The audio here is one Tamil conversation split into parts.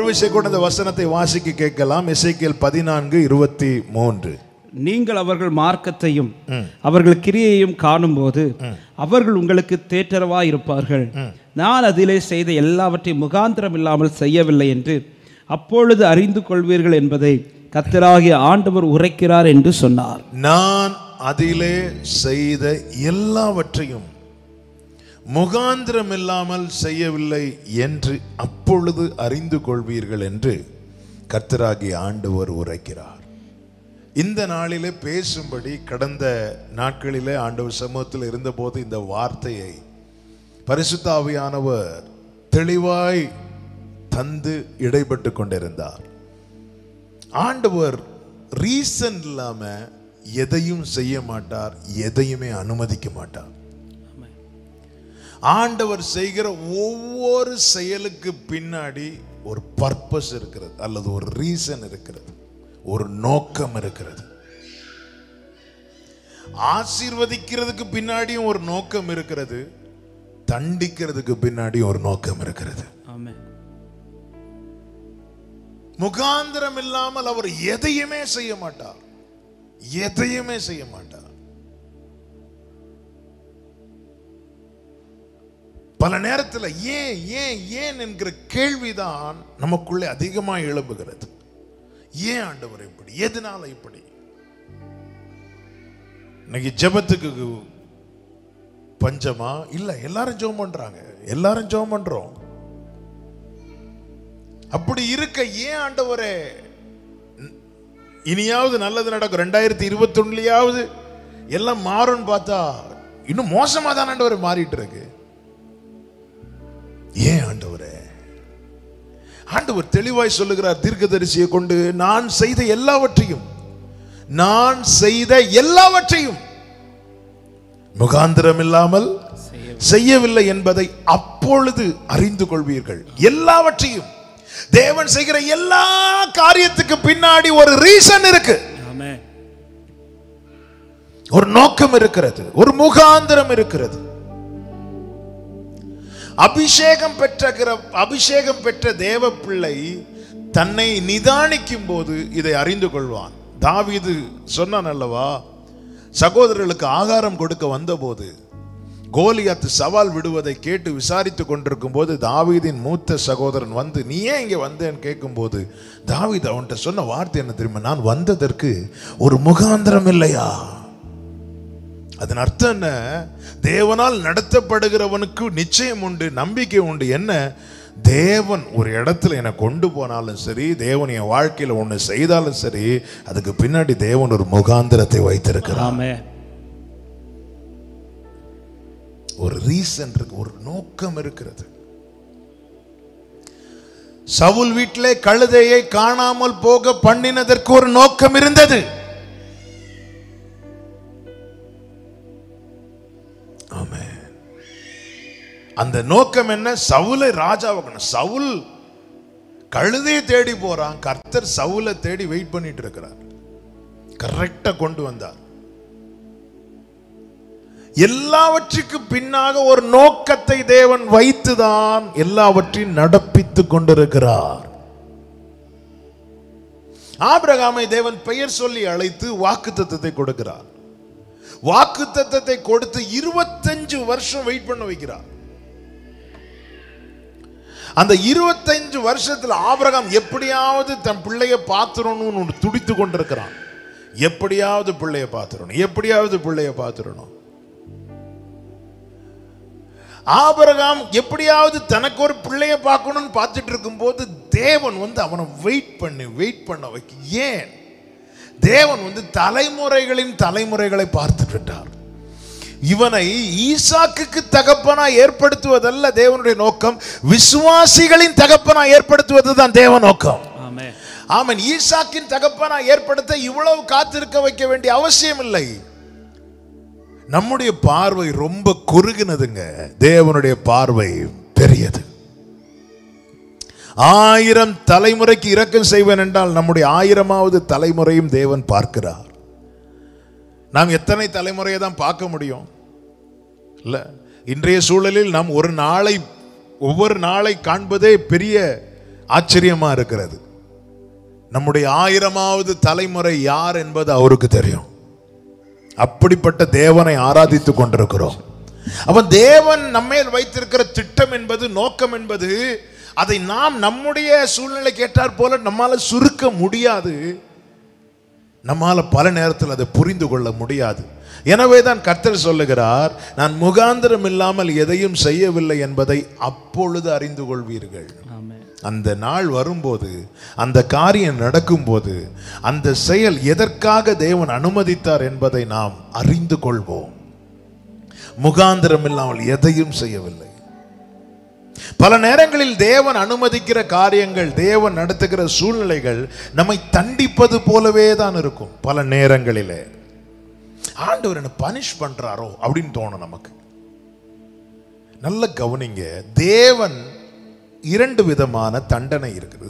விஷயம் கூட இந்த வசனத்தை வாசிக்க கேட்கலாம் இசைக்கியல் பதினான்கு இருபத்தி மூன்று நீங்கள் அவர்கள் மார்க்கத்தையும் அவர்கள் கிரியையும் காணும்போது அவர்கள் உங்களுக்கு தேற்றரவாய் இருப்பார்கள் நான் அதிலே செய்த எல்லாவற்றையும் முகாந்திரம் இல்லாமல் செய்யவில்லை என்று அப்பொழுது அறிந்து கொள்வீர்கள் என்பதை கர்த்தராகிய ஆண்டவர் உரைக்கிறார் என்று சொன்னார் நான் அதிலே செய்த எல்லாவற்றையும் முகாந்திரம் இல்லாமல் செய்யவில்லை என்று அப்பொழுது அறிந்து கொள்வீர்கள் என்று கர்த்தராகிய ஆண்டவர் உரைக்கிறார் இந்த நாளிலே பேசும்படி கடந்த நாட்களிலே ஆண்டவர் சமூகத்தில் இருந்தபோது இந்த வார்த்தையை பரிசுத்த ஆவியானவர் தெளிவாய் தந்து இடைப்பட்டு கொண்டிருந்தார் ஆண்டவர் ரீசன் இல்லாம எதையும் செய்ய மாட்டார் எதையுமே அனுமதிக்க மாட்டார் ஆண்டவர் செய்கிற ஒவ்வொரு செயலுக்கு பின்னாடி ஒரு பர்பஸ் இருக்கிறது அல்லது ஒரு ரீசன் இருக்கிறது ஒரு நோக்கம் இருக்கிறது ஆசீர்வதிக்கிறதுக்கு பின்னாடியும் ஒரு நோக்கம் இருக்கிறது தண்டிக்கிறதுக்கு பின்னாடியும் ஒரு நோக்கம் இருக்கிறது ஆமென் முகாந்திரம் இல்லாமல் அவர் எதையுமே செய்ய மாட்டார் எதையுமே செய்ய மாட்டார் பல நேரத்தில் ஏன் ஏன் ஏன் என்கிற கேள்விதான் நமக்குள்ளே அதிகமாக எழும்புகிறது ஏன் ஆண்டவர் இப்படி எதனால இப்படி இன்னைக்கு ஜெபத்துக்கு பஞ்சமா இல்ல எல்லாரும் ஜெபம் பண்றாங்க எல்லாரும் ஜெபம் பண்றோம் அப்படி இருக்க ஏன் ஆண்டவரே இனியாவது நல்லது நடக்கும் ரெண்டாயிரத்தி இருபத்தி ஒண்ணுலயாவது எல்லாம் மாறும்னு பார்த்தா இன்னும் மோசமா தான் ஆண்டவர் மாறிட்டு இருக்கு ஏன் ஆண்டவரே ஆண்டவர் தெளிவாய் சொல்லுகிறார் தீர்க்கதரிசியை கொண்டு நான் செய்த எல்லாவற்றையும் நான் செய்த எல்லாவற்றையும் முகாந்திரம் இல்லாமல் செய்யவில்லை என்பதை அப்பொழுது அறிந்து கொள்வீர்கள் எல்லாவற்றையும் தேவன் செய்கிற எல்லா காரியத்துக்கு பின்னாடி ஒரு ரீசன் இருக்கு ஆமென் ஒரு நோக்கம் இருக்கிறது ஒரு முகாந்திரம் இருக்கிறது அபிஷேகம் பெற்ற அபிஷேகம் பெற்ற தேவ பிள்ளை தன்னை நிதானிக்கும் போது இதை அறிந்து கொள்வான் தாவீது சொன்னான் அல்லவா சகோதரர்களுக்கு ஆகாரம் கொடுக்க வந்தபோது கோலியாத்து சவால் விடுவதை கேட்டு விசாரித்துக் கொண்டிருக்கும் போது தாவீதின் மூத்த சகோதரன் வந்து நீ ஏன் இங்க வந்தேன்னு கேட்கும்போது தாவீது அவன்கிட்ட சொன்ன வார்த்தை என்ன தெரியுமா நான் வந்ததற்கு ஒரு முகாந்திரம் இல்லையா அதன் அர்த்தம் என்ன தேவனால் நடத்தப்படுகிறவனுக்கு நிச்சயம் உண்டு நம்பிக்கை உண்டு என்ன தேவன் ஒரு இடத்துல என்னை கொண்டு போனாலும் சரி தேவன் என் வாழ்க்கையில ஒண்ணு செய்தாலும் சரி அதுக்கு பின்னாடி தேவன் ஒரு முகாந்திரத்தை வைத்திருக்கிறார் ஆமென் ஒரு ரீசன் இருக்கு ஒரு நோக்கம் இருக்கிறது சவுல் வீட்டிலே கழுதையை காணாமல் போக பண்ணினதற்கு ஒரு நோக்கம் இருந்தது ஆமென். அந்த நோக்கம் என்ன சவுலை ராஜாவாக்கணும் சவுல் கழுதையை தேடி போறான் கர்த்தர் சவுலை தேடி வெயிட் பண்ணிட்டு இருக்கிறார் கரெக்டா கொண்டு வந்தார் எல்லாவற்றுக்கு பின்னாக ஒரு நோக்கத்தை தேவன் வைத்துதான் எல்லாவற்றையும் நடப்பித்துக் கொண்டிருக்கிறார் ஆபிரகாமை தேவன் பெயர் சொல்லி அழைத்து வாக்குத்தத்தத்தை கொடுக்கிறார் வாக்குத்தத்தத்தை கொடுத்து இருபத்தஞ்சு வருஷம் வெயிட் பண்ண வைக்கிறார் அந்த இருபத்தஞ்சு வருஷத்துல ஆபிரகாம் எப்படியாவது தன் பிள்ளைய பார்த்துடணும்னு துடித்து கொண்டிருக்கிறான் எப்படியாவது பிள்ளைய பார்த்துடணும் எப்படியாவது பிள்ளைய பார்த்துடணும் ஆபிரகாம் எப்படியாவது தனக்கு ஒரு பிள்ளைய பார்க்கணும்னு பார்த்துட்டு இருக்கும்போது தேவன் வந்து அவனை வெயிட் பண்ணி வெயிட் பண்ண வைக்க ஏன் தேவன் வந்து தலைமுறைகளின் தலைமுறைகளை பார்த்துட்டு விட்டார் இவனை ஈசாக்குக்கு தகப்பனா ஏற்படுத்துவதல்ல தேவனுடைய நோக்கம் விசுவாசிகளின் தகப்பனா ஏற்படுத்துவது தான் தேவ நோக்கம் ஆமென் ஆமன் ஈசாக்கின் தகப்பனா ஏற்படுத்த இவ்வளவு காத்திருக்க வைக்க வேண்டிய அவசியம் இல்லை நம்முடைய பார்வை ரொம்ப குறுகினதுங்க தேவனுடைய பார்வை பெரியது ஆயிரம் தலைமுறைக்கு இரக்கம் செய்வேன் என்றால் நம்முடைய ஆயிரமாவது தலைமுறையும் தேவன் பார்க்கிறார் நாம் எத்தனை தலைமுறையை தான் பார்க்க முடியும் இல்ல இன்றைய சூழலில் நாம் ஒரு நாளை ஒவ்வொரு நாளை காண்பதே பெரிய ஆச்சரியமா இருக்கிறது நம்முடைய ஆயிரமாவது தலைமுறை யார் என்பது அவருக்கு தெரியும் அப்படிப்பட்ட தேவனை ஆராதித்துக் கொண்டிருக்கிறோம் அவன் தேவன் நம்மேல் வைத்திருக்கிற திட்டம் என்பது நோக்கம் என்பது அதை நாம் நம்முடைய சூழ்நிலை கேட்டார் போல நம்மால சுருக்க முடியாது நம்மால பல நேரத்தில் அதை புரிந்து கொள்ள முடியாது எனவே தான் கர்த்தர் சொல்லுகிறார் நான் முகாந்திரம் இல்லாமல் எதையும் செய்யவில்லை என்பதை அப்பொழுது அறிந்து கொள்வீர்கள் ஆமென் அந்த நாள் வரும்போது அந்த காரியம் நடக்கும்போது அந்த செயல் எதற்காக தேவன் அனுமதித்தார் என்பதை நாம் அறிந்து கொள்வோம் முகாந்திரம் இல்லாமல் எதையும் செய்யவில்லை பல நேரங்களில் தேவன் அனுமதிக்கிற காரியங்கள் தேவன் நடத்துகிற சூழ்நிலைகள் நம்மை தண்டிப்பது போலவே தான் இருக்கும் பல நேரங்களிலே ஆண்டவர் என்ன பனிஷ் பண்றாரோ அப்படின்னு தோணும் நமக்கு நல்ல கவனிங்க தேவன் இரண்டு விதமான தண்டனை இருக்குது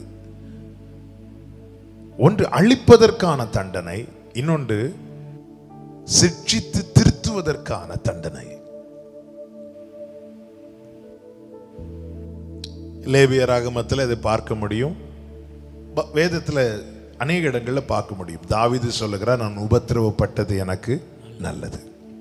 ஒன்று அழிப்பதற்கான தண்டனை இன்னொன்று சிட்சித்து திருத்துவதற்கான தண்டனை லேவியராகமத்தில் இதை பார்க்க முடியும் ப- வேதத்துல அநேக இடங்கள்ல பார்க்க முடியும் தாவீது சொல்லுகிறார் நான் உபத்திரவப்பட்டது எனக்கு நல்லது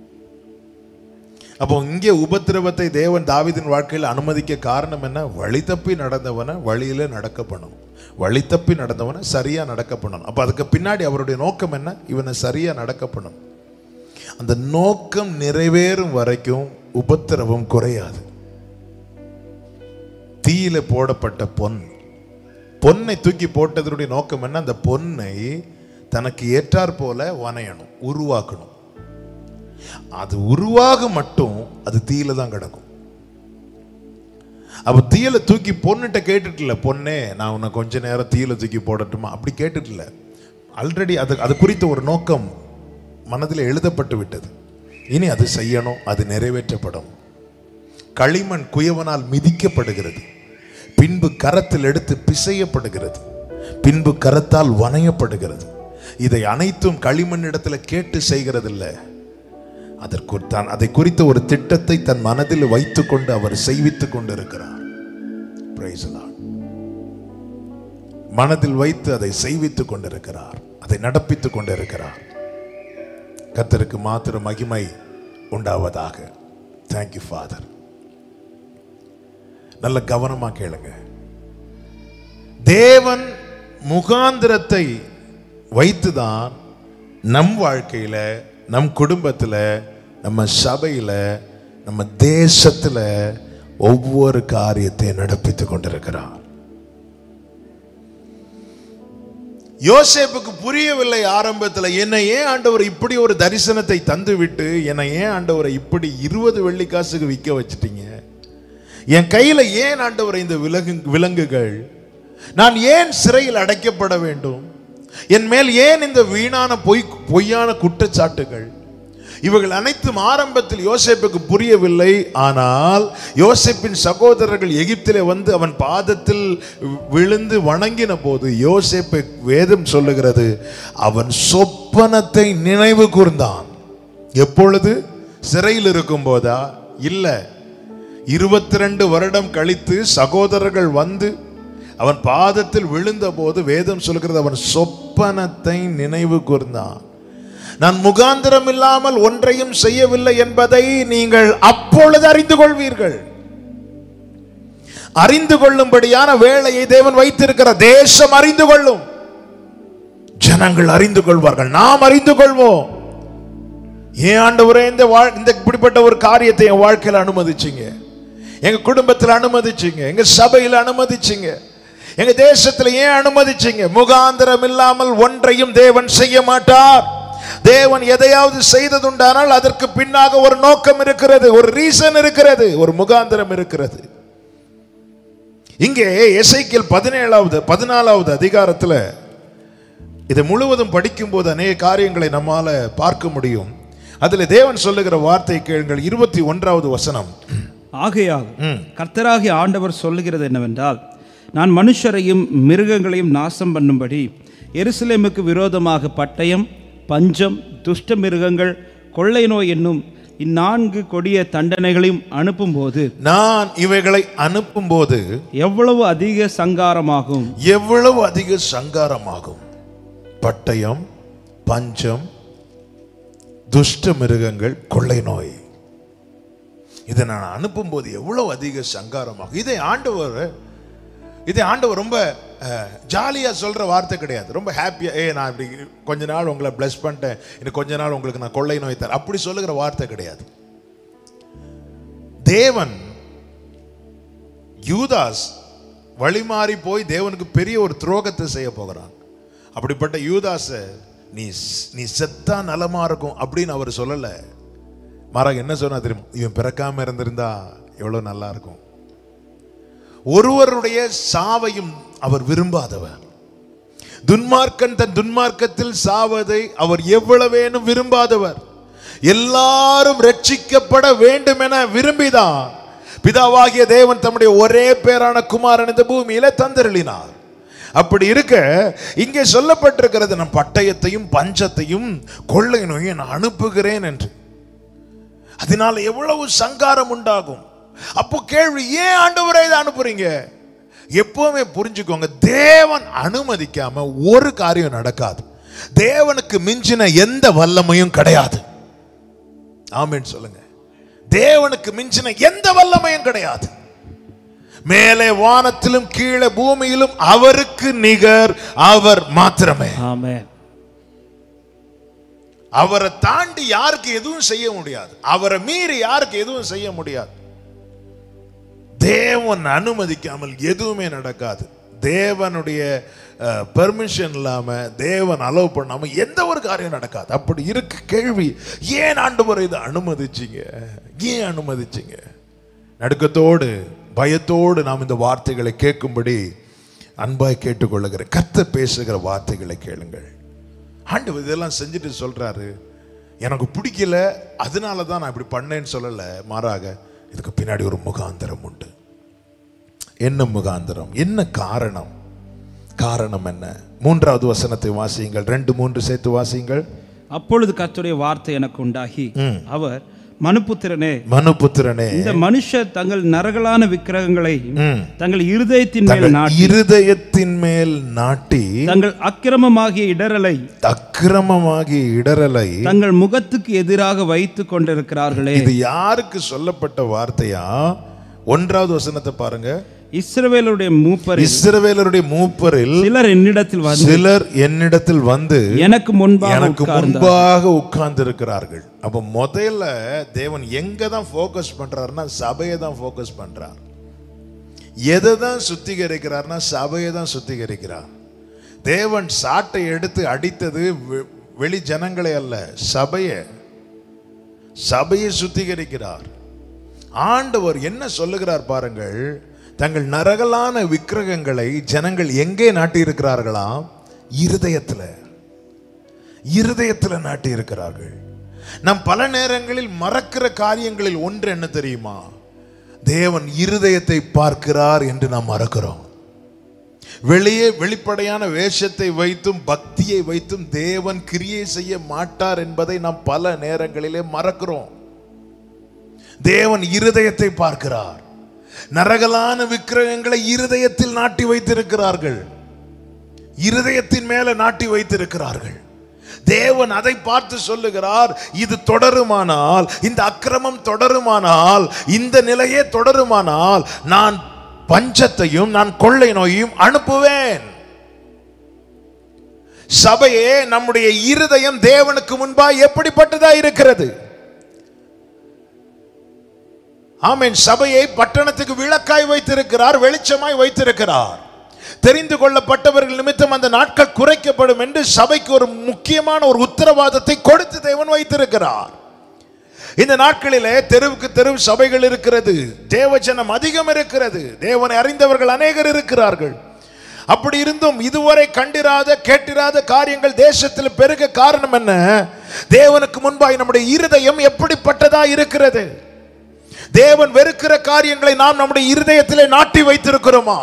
அப்போ இங்கே உபத்திரவத்தை தேவன் தாவீதின் வாழ்க்கையில் அனுமதிக்க காரணம் என்ன வழி தப்பி நடந்தவனை வழியில நடக்க பண்ணணும் வழி தப்பி நடந்தவனை சரியா நடக்க பண்ணணும் அப்போ அதுக்கு பின்னாடி அவருடைய நோக்கம் என்ன இவனை சரியா நடக்க பண்ணணும் அந்த நோக்கம் நிறைவேறும் வரைக்கும் உபத்திரவம் குறையாது தீயில போடப்பட்ட பொன் பொன்னை தூக்கி போட்டதனுடைய நோக்கம் என்ன அந்த பொன்னை தனக்கு ஏற்றாற் போல வனையணும் உருவாக்கணும் அது உருவாக மட்டும் அது தீயில தான் கிடக்கும் அப்ப தீயில தூக்கி பொண்ணுகிட்ட கேட்டுட்டுல பொண்ணே நான் உன்னை கொஞ்ச நேரம் தீயில தூக்கி போடட்டுமா அப்படி கேட்டுட்டுல ஆல்ரெடி அது அது குறித்த ஒரு நோக்கம் மனதில் எழுதப்பட்டு விட்டது இனி அது செய்யணும் அது நிறைவேற்றப்படும் களிமண் குயவனால் மிதிக்கப்படுகிறது பின்பு கரத்தில் எடுத்து பிசையப்படுகிறது பின்பு கரத்தால் வனையப்படுகிறது இதை அனைத்தும் களிமண்ணிடத்தில் கேட்டு செய்கிறதில்ல அதற்கு தான் அதை குறித்த ஒரு திட்டத்தை தன் மனதில் வைத்துக்கொண்டு அவர் செய்வித்துக் கொண்டிருக்கிறார் Praise the Lord. மனதில் வைத்து அதை செய்வித்துக் கொண்டிருக்கிறார் அதை நடப்பித்துக் கொண்டிருக்கிறார் கர்த்தருக்கு மாத்திர மகிமை உண்டாவதாக தேங்க்யூ ஃபாதர் நல்ல கவனமா கேளுங்க தேவன் முகாந்திரத்தை வைத்துதான் நம் வாழ்க்கையில நம் குடும்பத்துல நம்ம சபையில நம்ம தேசத்துல ஒவ்வொரு காரியத்தை நடப்பித்துக் கொண்டிருக்கிறார் யோசேப்புக்கு புரியவில்லை ஆரம்பத்துல என்னை ஏன் ஆண்டவர் இப்படி ஒரு தரிசனத்தை தந்து விட்டு என்னை ஏன் ஆண்டவரை இப்படி இருபது வெள்ளி காசுக்கு விற்க வச்சிட்டீங்க என் கையில ஏன் ஆண்டவரை இந்த விலங்கு விலங்குகள் நான் ஏன் சிறையில் அடைக்கப்பட வேண்டும் என் மேல் ஏன் இந்த வீணான பொய் பொய்யான குற்றச்சாட்டுகள் இவைகள் அனைத்தும் ஆரம்பத்தில் யோசேப்புக்கு புரியவில்லை ஆனால் யோசேப்பின் சகோதரர்கள் எகிப்திலே வந்து அவன் பாதத்தில் விழுந்து வணங்கின போது யோசேப்பை வேதம் சொல்லுகிறது அவன் சொப்பனத்தை நினைவு கூர்ந்தான் எப்பொழுது சிறையில் இருக்கும் போதா இல்லை இருபத்தி ரெண்டு வருடம் கழித்து சகோதரர்கள் வந்து அவன் பாதத்தில் விழுந்த போது வேதம் சொல்கிறது அவன் சொப்பனத்தை நினைவு கூர்ந்தான் நான் முகாந்திரம் இல்லாமல் ஒன்றையும் செய்யவில்லை என்பதை நீங்கள் அப்பொழுது அறிந்து கொள்வீர்கள் அறிந்து கொள்ளும்படியான வேலையை தேவன் வைத்திருக்கிற தேசம் அறிந்து கொள்ளும் ஜனங்கள் அறிந்து கொள்வார்கள் நாம் அறிந்து கொள்வோம் ஏன் ஆண்டவரே இந்த வாழ் இந்த இப்படிப்பட்ட ஒரு காரியத்தை என் வாழ்க்கையில் அனுமதிச்சீங்க எங்க குடும்பத்தில் அனுமதிச்சீங்க எங்க சபையில் அனுமதிச்சீங்க எங்க தேசத்துல ஏன் அனுமதிச்சீங்க முகாந்திரம் இல்லாமல் ஒன்றையும் தேவன் செய்ய மாட்டார் தேவன் எதையாவது செய்ததுண்டானால் அதற்கு பின்னாக ஒரு நோக்கம் இருக்கிறது ஒரு ரீசன் இருக்கிறது ஒரு முகாந்திரம் இருக்கிறது இங்கே எசைக்கியல் பதினேழாவது பதினாலாவது அதிகாரத்துல இதை முழுவதும் படிக்கும்போது அநேக காரியங்களை நம்மால பார்க்க முடியும் அதில் தேவன் சொல்லுகிற வார்த்தை கேளுங்கள் இருபத்தி ஒன்றாவது வசனம் ஆகையால் ம். கர்த்தராகிய ஆண்டவர் சொல்லுகிறது என்னவென்றால் நான் மனுஷரையும் மிருகங்களையும் நாசம் பண்ணும்படி எருசலேமுக்கு விரோதமாக பட்டயம் பஞ்சம் துஷ்ட மிருகங்கள் கொள்ளை நோய் என்னும் இந்நான்கு கொடிய தண்டனைகளையும் அனுப்பும்போது நான் இவைகளை அனுப்பும்போது எவ்வளவு அதிக சங்காரமாகும் எவ்வளவு அதிக சங்காரமாகும் பட்டயம் பஞ்சம் துஷ்ட மிருகங்கள் கொள்ளை நோய் இதை நான் அனுப்பும்போது எவ்வளவு அதிக சங்காரமாகும் இதை ஆண்டவர் இதை ஆண்டவர் ரொம்ப அஹ், ஜாலியா சொல்ற வார்த்தை கிடையாது ரொம்ப ஹாப்பியா ஏ நான் இப்படி கொஞ்ச நாள் உங்களை bless பண்ணிட்டேன் இன்னும் கொஞ்ச நாள் உங்களுக்கு நான் கொள்ளை நோய் தரேன் அப்படி சொல்லுகிற வார்த்தை கிடையாது தேவன் யூதாஸ் வழிமாறி போய் தேவனுக்கு பெரிய ஒரு துரோகத்தை செய்ய போகிறான் அப்படிப்பட்ட யூதாஸை நீ ஸ்- நீ செத்தா நலமா இருக்கும் அப்படின்னு அவர் சொல்லல மாறாக என்ன சொன்னா தெரியுமா இவன் பிறக்காம இருந்திருந்தா எவ்வளவு நல்லா இருக்கும் ஒருவருடைய சாவையும் அவர் விரும்பாதவர் துன்மார்க்கன் தன் துன்மார்க்கத்தில் சாவதை அவர் எவ்வளவேனும் விரும்பாதவர் எல்லாரும் ரட்சிக்கப்பட வேண்டும் என விரும்பிதான் பிதாவாகிய தேவன் தம்முடைய ஒரே பேரான குமாரன் இந்த பூமியில தந்தருளினார் அப்படி இருக்க இங்கே சொல்லப்பட்டிருக்கிறது நம் பட்டயத்தையும் பஞ்சத்தையும் கொள்ளை நோயை நான் அனுப்புகிறேன் என்று அதனால எவ்வளவு சங்காரம் உண்டாகும் அப்போ கேள்வி ஏன் ஆண்டவரை இதை அனுப்புறீங்க எப்பவுமே புரிஞ்சுக்கோங்க தேவன் அனுமதிக்காம ஒரு காரியம் நடக்காது தேவனுக்கு மிஞ்சின எந்த வல்லமையும் கிடையாது ஆமென் சொல்லுங்க தேவனுக்கு மிஞ்சின எந்த வல்லமையும் கிடையாது மேலே வானத்திலும் கீழே பூமியிலும் அவருக்கு நிகர் அவர் மாத்திரமே ஆமென் அவரை தாண்டி யாருக்கு எதுவும் செய்ய முடியாது அவரை மீறி யாருக்கு எதுவும் செய்ய முடியாது தேவன் அனுமதிக்காமல் எதுவுமே நடக்காது தேவனுடைய பெர்மிஷன் இல்லாம தேவன் அலோவ் பண்ணாம எந்த ஒரு காரியம் நடக்காது அப்படி இருக்கு கேள்வி ஏன் ஆண்டவர் இதை அனுமதிச்சீங்க ஏன் அனுமதிச்சீங்க நடுக்கத்தோடு பயத்தோடு நாம் இந்த வார்த்தைகளை கேட்கும்படி அன்பாய் கேட்டுக்கொள்ளுகிறேன் கர்த்தர் பேசுகிற வார்த்தைகளை கேளுங்கள் ஆண்டவர் இதெல்லாம் செஞ்சுட்டு சொல்றாரு எனக்கு பிடிக்கல அதனால தான் நான் இப்படி பண்ணேன்னு சொல்லல மாறாக இதுக்கு பின்னாடி ஒரு முகாந்திரம் உண்டு என்ன முகாந்திரம் என்ன காரணம் காரணம் என்ன மூன்றாவது வசனத்தை வாசியுங்கள் ரெண்டு மூன்று சேர்த்து வாசியுங்கள் அப்பொழுது கர்த்தருடைய வார்த்தை எனக்கு உண்டாகி அவர் மனுப்புத்திரனே மனுபுத்திரனே இந்த மனுஷர் தங்கள் நரகலான விக்கிரகங்களை ம். தங்கள் இருதயத்தின் மேல் தங்கள் நாட்டி இருதயத்தின் மேல் நாட்டி தங்கள் அக்கிரமமாகிய இடரலை அக்கிரமமாகிய இடரலை தங்கள் முகத்துக்கு எதிராக வைத்துக் கொண்டிருக்கிறார்களே இது யாருக்கு சொல்லப்பட்ட வார்த்தையா ஒன்றாவது வசனத்தை பாருங்க இஸ்ரவேலுடைய மூப்பர் இஸ்ரவேலருடைய மூப்பரில் சிலர் என்னிடத்தில் வந்து சிலர் என்னிடத்தில் வந்து எனக்கு முன்பாக எனக்கு உட்கார்ந்தார் முன்பாக உட்கார்ந்து இருக்கிறார்கள் அப்ப முதல்ல தேவன் எங்க தான் ஃபோக்கஸ் பண்றாருன்னா சபையை தான் ஃபோக்கஸ் பண்றார் எதை தான் சுத்திகரிக்கிறார்னா சபையை தான் சுத்திகரிக்கிறார் தேவன் சாட்டை எடுத்து அடித்தது வெ- வெளி ஜனங்களை அல்ல சபையை சபையை சுத்திகரிக்கிறார் ஆண்டவர் என்ன சொல்லுகிறார் பாருங்கள் தங்கள் நரகலான விக்கிரகங்களை ஜனங்கள் எங்கே நாட்டி இருக்கிறார்களாம் இருதயத்துல இருதயத்துல நாட்டி இருக்கிறார்கள் நாம் பல நேரங்களில் மறக்கிற காரியங்களில் ஒன்று என்ன தெரியுமா தேவன் இருதயத்தை பார்க்கிறார் என்று நாம் மறக்கிறோம் வெளியே வெளிப்படையான வேஷத்தை வைத்தும் பக்தியை வைத்தும் தேவன் கிரியை செய்ய மாட்டார் என்பதை நாம் பல நேரங்களிலே மறக்கிறோம் தேவன் இருதயத்தை பார்க்கிறார் நரகலான விக்கிரகங்களை இருதயத்தில் நாட்டி வைத்திருக்கிறார்கள் இருதயத்தின் மேல நாட்டி வைத்திருக்கிறார்கள் தேவன் அதை பார்த்து சொல்லுகிறார் இது தொடருமானால் இந்த அக்கிரமம் தொடருமானால் இந்த நிலையே தொடருமானால் நான் பஞ்சத்தையும் நான் கொள்ளை நோயையும் அனுப்புவேன் சபையே நம்முடைய இருதயம் தேவனுக்கு முன்பாய் எப்படிப்பட்டதா இருக்கிறது ஆமென் சபையை பட்டணத்துக்கு விளக்காய் வைத்திருக்கிறார் வெளிச்சமாய் வைத்திருக்கிறார் தெரிந்து கொள்ளப்பட்டவர்கள் நிமித்தம் அந்த நாட்கள் குறைக்கப்படும் என்று சபைக்கு ஒரு முக்கியமான ஒரு உத்தரவாதத்தை கொடுத்து தேவன் வைத்திருக்கிறார் இந்த நாட்களிலே தெருவுக்கு தெருவு சபைகள் இருக்கிறது தேவஜனம் அதிகம் இருக்கிறது தேவனை அறிந்தவர்கள் அநேகர் இருக்கிறார்கள் அப்படி இருந்தும் இதுவரை கண்டிராத கேட்டிராத காரியங்கள் தேசத்தில் பெருக காரணம் என்ன தேவனுக்கு முன்பாய் நம்முடைய இருதயம் எப்படிப்பட்டதா இருக்கிறது தேவன் வெறுக்கிற காரியங்களை நாம் நம்முடைய இருதயத்திலே நாட்டி வைத்திருக்கிறோமா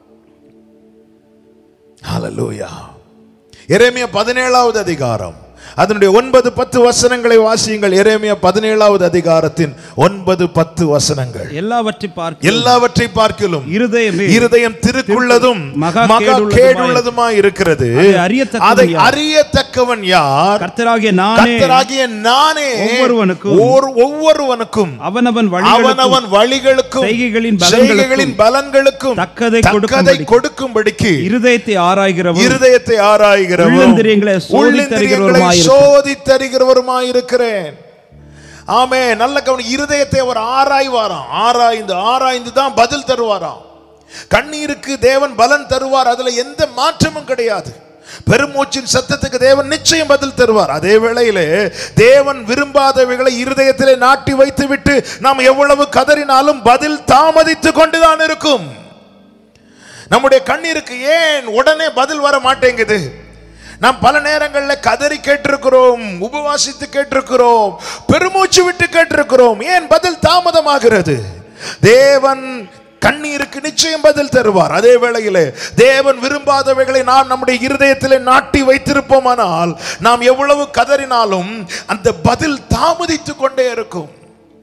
ஹalleluya எரேமியா பதினேழாவது அதிகாரம் அதனுடைய ஒன்பது பத்து வசனங்களை வாசியுங்கள் எரேமியா பதினேழாவது அதிகாரத்தின் ஒன்பது பத்து வசனங்கள் எல்லாவற்றை பார்க்க எல்லாவற்றை பார்க்கிலும் இருதயமே இருதயம் திருக்குள்ளதும் மகா மகா கேடுள்ளதுமாய் கேடுள்ளதுமாய் இருக்கிறது அதை அறியத்தக்கவன் அதை யார்? அறியத்தக்கவன் யார் கர்த்தராகிய நானே கர்த்தராகிய நானே ஒவ்வொருவனுக்கும் ஒரு- ஒவ்வொருவனுக்கும் அவனவன் வழிகளுக்கும் அவனவன் வழிகளுக்கும் செய்கைகளின் பலன்களுக்கும் செய்கைகளின் பலன்களுக்கும் தக்கதை தக்கதை கொடுக்கும்படி கொடுக்கும்படிக்கு இருதயத்தை ஆராய்கிறவன் இருதயத்தை ஆராய்கிறவரும் உள்ளந்திரியங்களை சோதித்தறிகிறவருமாய் உள்ளந்திரியங்களை சோதித்தறிகிறவருமாயிருக்கிறேன் ஆமே நல்ல கவனி இருதயத்தை அவர் ஆராய்வாராம் ஆராய்ந்து ஆராய்ந்து தான் பதில் தருவாராம் கண்ணீருக்கு தேவன் பலன் தருவார் அதுல எந்த மாற்றமும் கிடையாது பெருமூச்சின் சத்தத்துக்கு தேவன் நிச்சயம் பதில் தருவார் அதே வேளையிலே தேவன் விரும்பாதவைகளை இருதயத்திலே நாட்டி வைத்து விட்டு நாம் எவ்வளவு கதறினாலும் பதில் தாமதித்து கொண்டுதான் இருக்கும் நம்முடைய கண்ணீருக்கு ஏன் உடனே பதில் வர மாட்டேங்குது நாம் பல நேரங்களில் கதறி கேட்டிருக்கிறோம் உபவாசித்து கேட்டிருக்கிறோம் பெருமூச்சு விட்டு கேட்டிருக்கிறோம் ஏன் பதில் தாமதமாகிறது தேவன் கண்ணீருக்கு நிச்சயம் பதில் தருவார் அதே வேளையிலே தேவன் விரும்பாதவைகளை நாம் நம்முடைய இருதயத்திலே நாட்டி வைத்திருப்போமானால் நாம் எவ்வளவு கதறினாலும் அந்த பதில் தாமதித்து கொண்டே இருக்கும்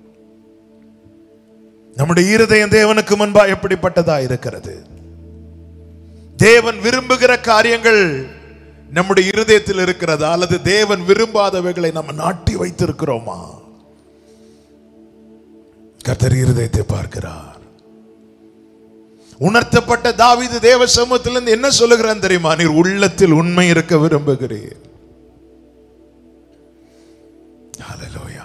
நம்முடைய இருதயம் தேவனுக்கு முன்பா எப்படிப்பட்டதா இருக்கிறது தேவன் விரும்புகிற காரியங்கள் நம்முடைய இருதயத்தில் இருக்கிறதா அல்லது தேவன் விரும்பாதவைகளை நம்ம நாட்டி வைத்திருக்கிறோமா கர்த்தர் இருதயத்தை பார்க்கிறார் உணர்த்தப்பட்ட தாவீது தேவ சமூகத்திலிருந்து என்ன சொல்லுகிறான் தெரியுமா நீர் உள்ளத்தில் உண்மை இருக்க விரும்புகிறீர் ஹalleluya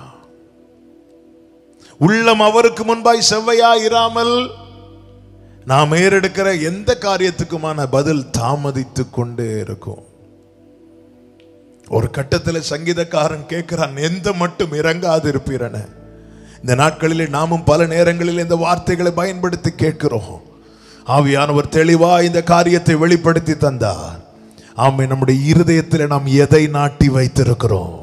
உள்ளம் அவருக்கு முன்பாய் செவ்வையா இராமல் நாம் ஏறெடுக்கிற எந்த காரியத்துக்குமான பதில் தாமதித்து கொண்டே இருக்கும் ஒரு கட்டத்தில் சங்கீதக்காரன் கேட்கிறான் எந்த மட்டும் இறங்காது இருப்பீரன இந்த நாட்களிலே நாமும் பல நேரங்களில் இந்த வார்த்தைகளை பயன்படுத்தி கேட்கிறோம் ஆவியானவர் தெளிவா இந்த காரியத்தை வெளிப்படுத்தி தந்தார் ஆமை நம்முடைய இருதயத்தில் நாம் எதை நாட்டி வைத்திருக்கிறோம்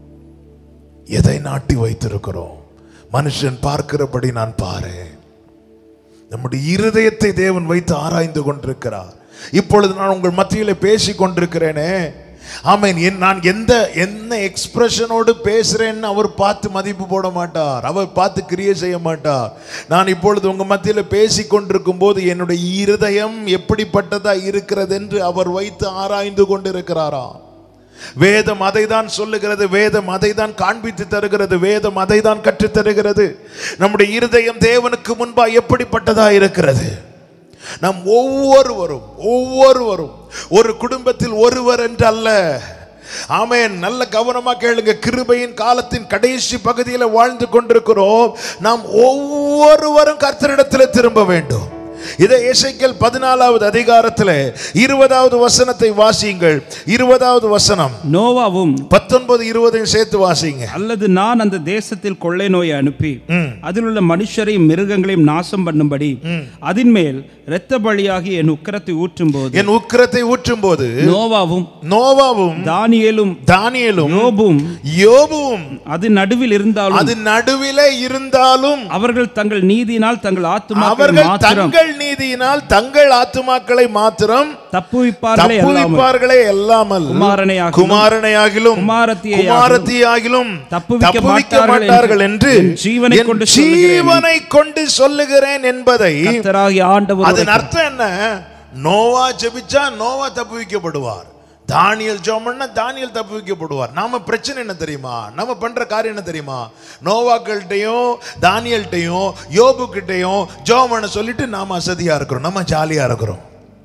எதை நாட்டி வைத்திருக்கிறோம் மனுஷன் பார்க்கிறபடி நான் பாரேன் நம்முடைய இருதயத்தை தேவன் வைத்து ஆராய்ந்து கொண்டிருக்கிறார் இப்பொழுது நான் உங்கள் மத்தியிலே பேசி கொண்டிருக்கிறேனே ஆமேன் என் நான் எந்த என்ன எக்ஸ்பிரஷனோடு பேசுறேன்னு அவர் பார்த்து மதிப்பு போட மாட்டார் அவர் பார்த்து கிரியை செய்ய மாட்டார் நான் இப்பொழுது உங்க மத்தியில் பேசி கொண்டிருக்கும் போது என்னுடைய இருதயம் எப்படிப்பட்டதா இருக்கிறது என்று அவர் வைத்து ஆராய்ந்து கொண்டிருக்கிறாராம் வேதம் அதை தான் சொல்லுகிறது வேதம் அதை தான் காண்பித்து தருகிறது வேதம் அதை தான் கற்றுத் தருகிறது நம்முடைய இருதயம் தேவனுக்கு முன்பா எப்படிப்பட்டதா இருக்கிறது நம் ஒவ்வொருவரும் ஒவ்வொருவரும் ஒரு குடும்பத்தில் ஒருவர் என்று அல்ல ஆமென் நல்ல கவனமா கேளுங்க கிருபையின் காலத்தின் கடைசி பகுதியில் வாழ்ந்து கொண்டிருக்கிறோம் நாம் ஒவ்வொருவரும் கர்த்தரிடத்தில் திரும்ப வேண்டும் இதை இசைக்கல் பதினாலாவது அதிகாரத்தில் இருபதாவது வசனத்தை வாசியுங்கள் இருபதாவது வசனம் நோவாவும் பத்தொன்பது இருபதையும் சேர்த்து வாசிங்க அல்லது நான் அந்த தேசத்தில் கொள்ளை நோயை அனுப்பி ம். அதில் உள்ள மனுஷரையும் மிருகங்களையும் நாசம் பண்ணும்படி அதின் மேல் இரத்த பலியாகி என் உக்கிரத்தை ஊற்றும் போது என் உக்கிரத்தை ஊற்றும் போது நோவாவும் நோவாவும் தானியேலும் தானியலும் யோபும் யோபுவும் அது நடுவில் இருந்தாலும் அது நடுவிலே இருந்தாலும் அவர்கள் தங்கள் நீதியினால் தங்கள் ஆத்துமாக்களை அவர்கள் மாத்திரம் தங்கள் நீதியினால் தங்கள் ஆத்துமாக்களை மாத்திரம் தப்புவிப்பார்களே அல்லாமல் தப்புவிப்பார்களே எல்லாமல் குமாரனையாகிலும் குமாரனையாகிலும் குமாரத்தியையாகிலும் குமாரத்தியாகிலும் தப்புவிக்க தப்புவிக்க மாட்டார்கள் மாட்டார்கள் என்று என் ஜீவனை என் கொண்டு சொல்லுகிறேன். ஜீவனை கொண்டு சொல்லுகிறேன் என்பதை கர்த்தராகிய ஆண்டவர் அதன் அர்த்தம் என்ன நோவா ஜெபிச்சா நோவா தப்புவிக்கப்படுவார் தானியல் ஜோமன்னா தானியல் தப்புவிக்கப்படுவார் நாம பிரச்சனை என்ன தெரியுமா நம்ம பண்ற காரியம் என்ன தெரியுமா நோவாக்கள்கிட்டையும் தானியல்கிட்டையும் யோபுக்கிட்டையும் ஜோமனை சொல்லிட்டு நாம அசதியா இருக்கிறோம் நம்ம ஜாலியா இருக்கிறோம்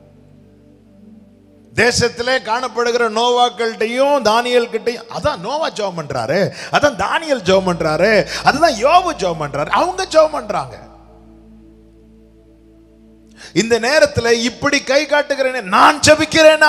தேசத்திலே காணப்படுகிற நோவாக்கள்கிட்டையும் தானியல் கிட்டையும் அதான் நோவா ஜோம் பண்றாரு அதான் தானியல் ஜோம் பண்றாரு அதுதான் யோபு ஜோம் பண்றாரு அவங்க ஜோம் பண்றாங்க இந்த நேரத்தில் இப்படி கை காட்டுகிறேனே நான் ஜெபிக்கிறேனா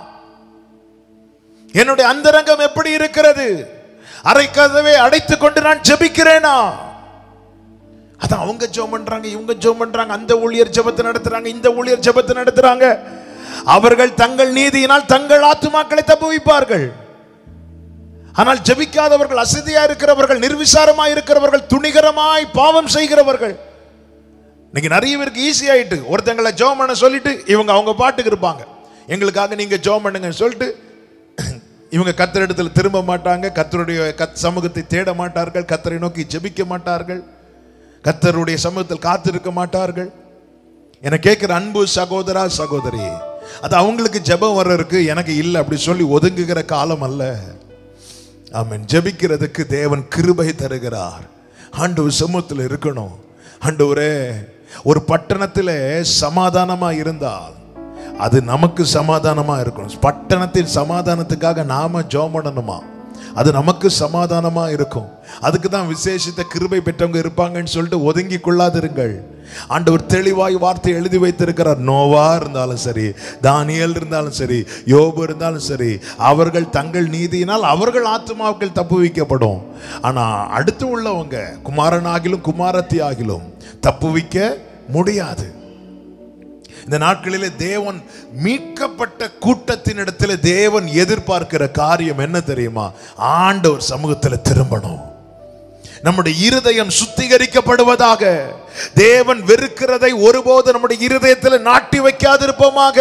என்னுடைய அந்தரங்கம் எப்படி இருக்கிறது அரை கதவை அடைத்துக் கொண்டு நான் ஜெபிக்கிறேனா அதான் அவங்க ஜெபம் பண்றாங்க இவங்க ஜெபம் பண்றாங்க அந்த ஊழியர் ஜெபத்தை நடத்துறாங்க இந்த ஊழியர் ஜெபத்தை நடத்துறாங்க அவர்கள் தங்கள் நீதியினால் தங்கள் ஆத்துமாக்களை தப்புவிப்பார்கள் ஆனால் ஜெபிக்காதவர்கள் அசதியா இருக்கிறவர்கள் நிர்விசாரமாய் இருக்கிறவர்கள் துணிகரமாய் பாவம் செய்கிறவர்கள் இன்னைக்கு நிறைய பேருக்கு ஈஸி ஆயிட்டு ஒருத்தங்களை ஜோம் பண்ண சொல்லிட்டு இவங்க அவங்க பாட்டுக்கு இருப்பாங்க எங்களுக்காக நீங்க ஜோம் பண்ணுங்கன்னு சொல்லிட்டு இவங்க கத்தரிடத்தில் திரும்ப மாட்டாங்க கத்தருடைய கத் சமூகத்தை தேட மாட்டார்கள் கத்தரை நோக்கி ஜெபிக்க மாட்டார்கள் கத்தருடைய சமூகத்தில் காத்திருக்க மாட்டார்கள் என கேட்கிற அன்பு சகோதரா சகோதரி அது அவங்களுக்கு ஜெபம் வர்றதுக்கு எனக்கு இல்லை அப்படி சொல்லி ஒதுங்குகிற காலம் அல்ல ஆமென் ஜெபிக்கிறதுக்கு தேவன் கிருபை தருகிறார் ஆண்டவர் சமூகத்தில் இருக்கணும் ஆண்டவரே ஒரு பட்டணத்தில் சமாதானமா இருந்தால் அது நமக்கு சமாதானமா இருக்கணும் பட்டணத்தின் சமாதானத்துக்காக நாம ஜெபம் பண்ணணுமா அது நமக்கு சமாதானமா இருக்கும் அதுக்கு தான் விசேஷித்த கிருபை பெற்றவங்க இருப்பாங்கன்னு சொல்லிட்டு ஒதுங்கி கொள்ளாதிருங்கள் ஆண்டவர் தெளிவாய் வார்த்தை எழுதி வைத்திருக்கிறார் நோவா இருந்தாலும் சரி தானியல் இருந்தாலும் சரி யோபு இருந்தாலும் சரி அவர்கள் தங்கள் நீதியினால் அவர்கள் ஆத்மாக்கள் தப்புவிக்கப்படும் ஆனா அடுத்து உள்ளவங்க குமாரன் ஆகிலும் குமாரத்தி ஆகிலும் தப்புவிக்க முடியாது இந்த நாட்களிலே தேவன் மீட்கப்பட்ட கூட்டத்தினிடத்தில் தேவன் எதிர்பார்க்கிற காரியம் என்ன தெரியுமா ஆண்டவர் சமூகத்தில் திரும்பணும் நம்முடைய இருதயம் சுத்திகரிக்கப்படுவதாக தேவன் வெறுக்கிறதை ஒருபோது நம்முடைய இருதயத்தில் நாட்டி வைக்காதிருப்போமாக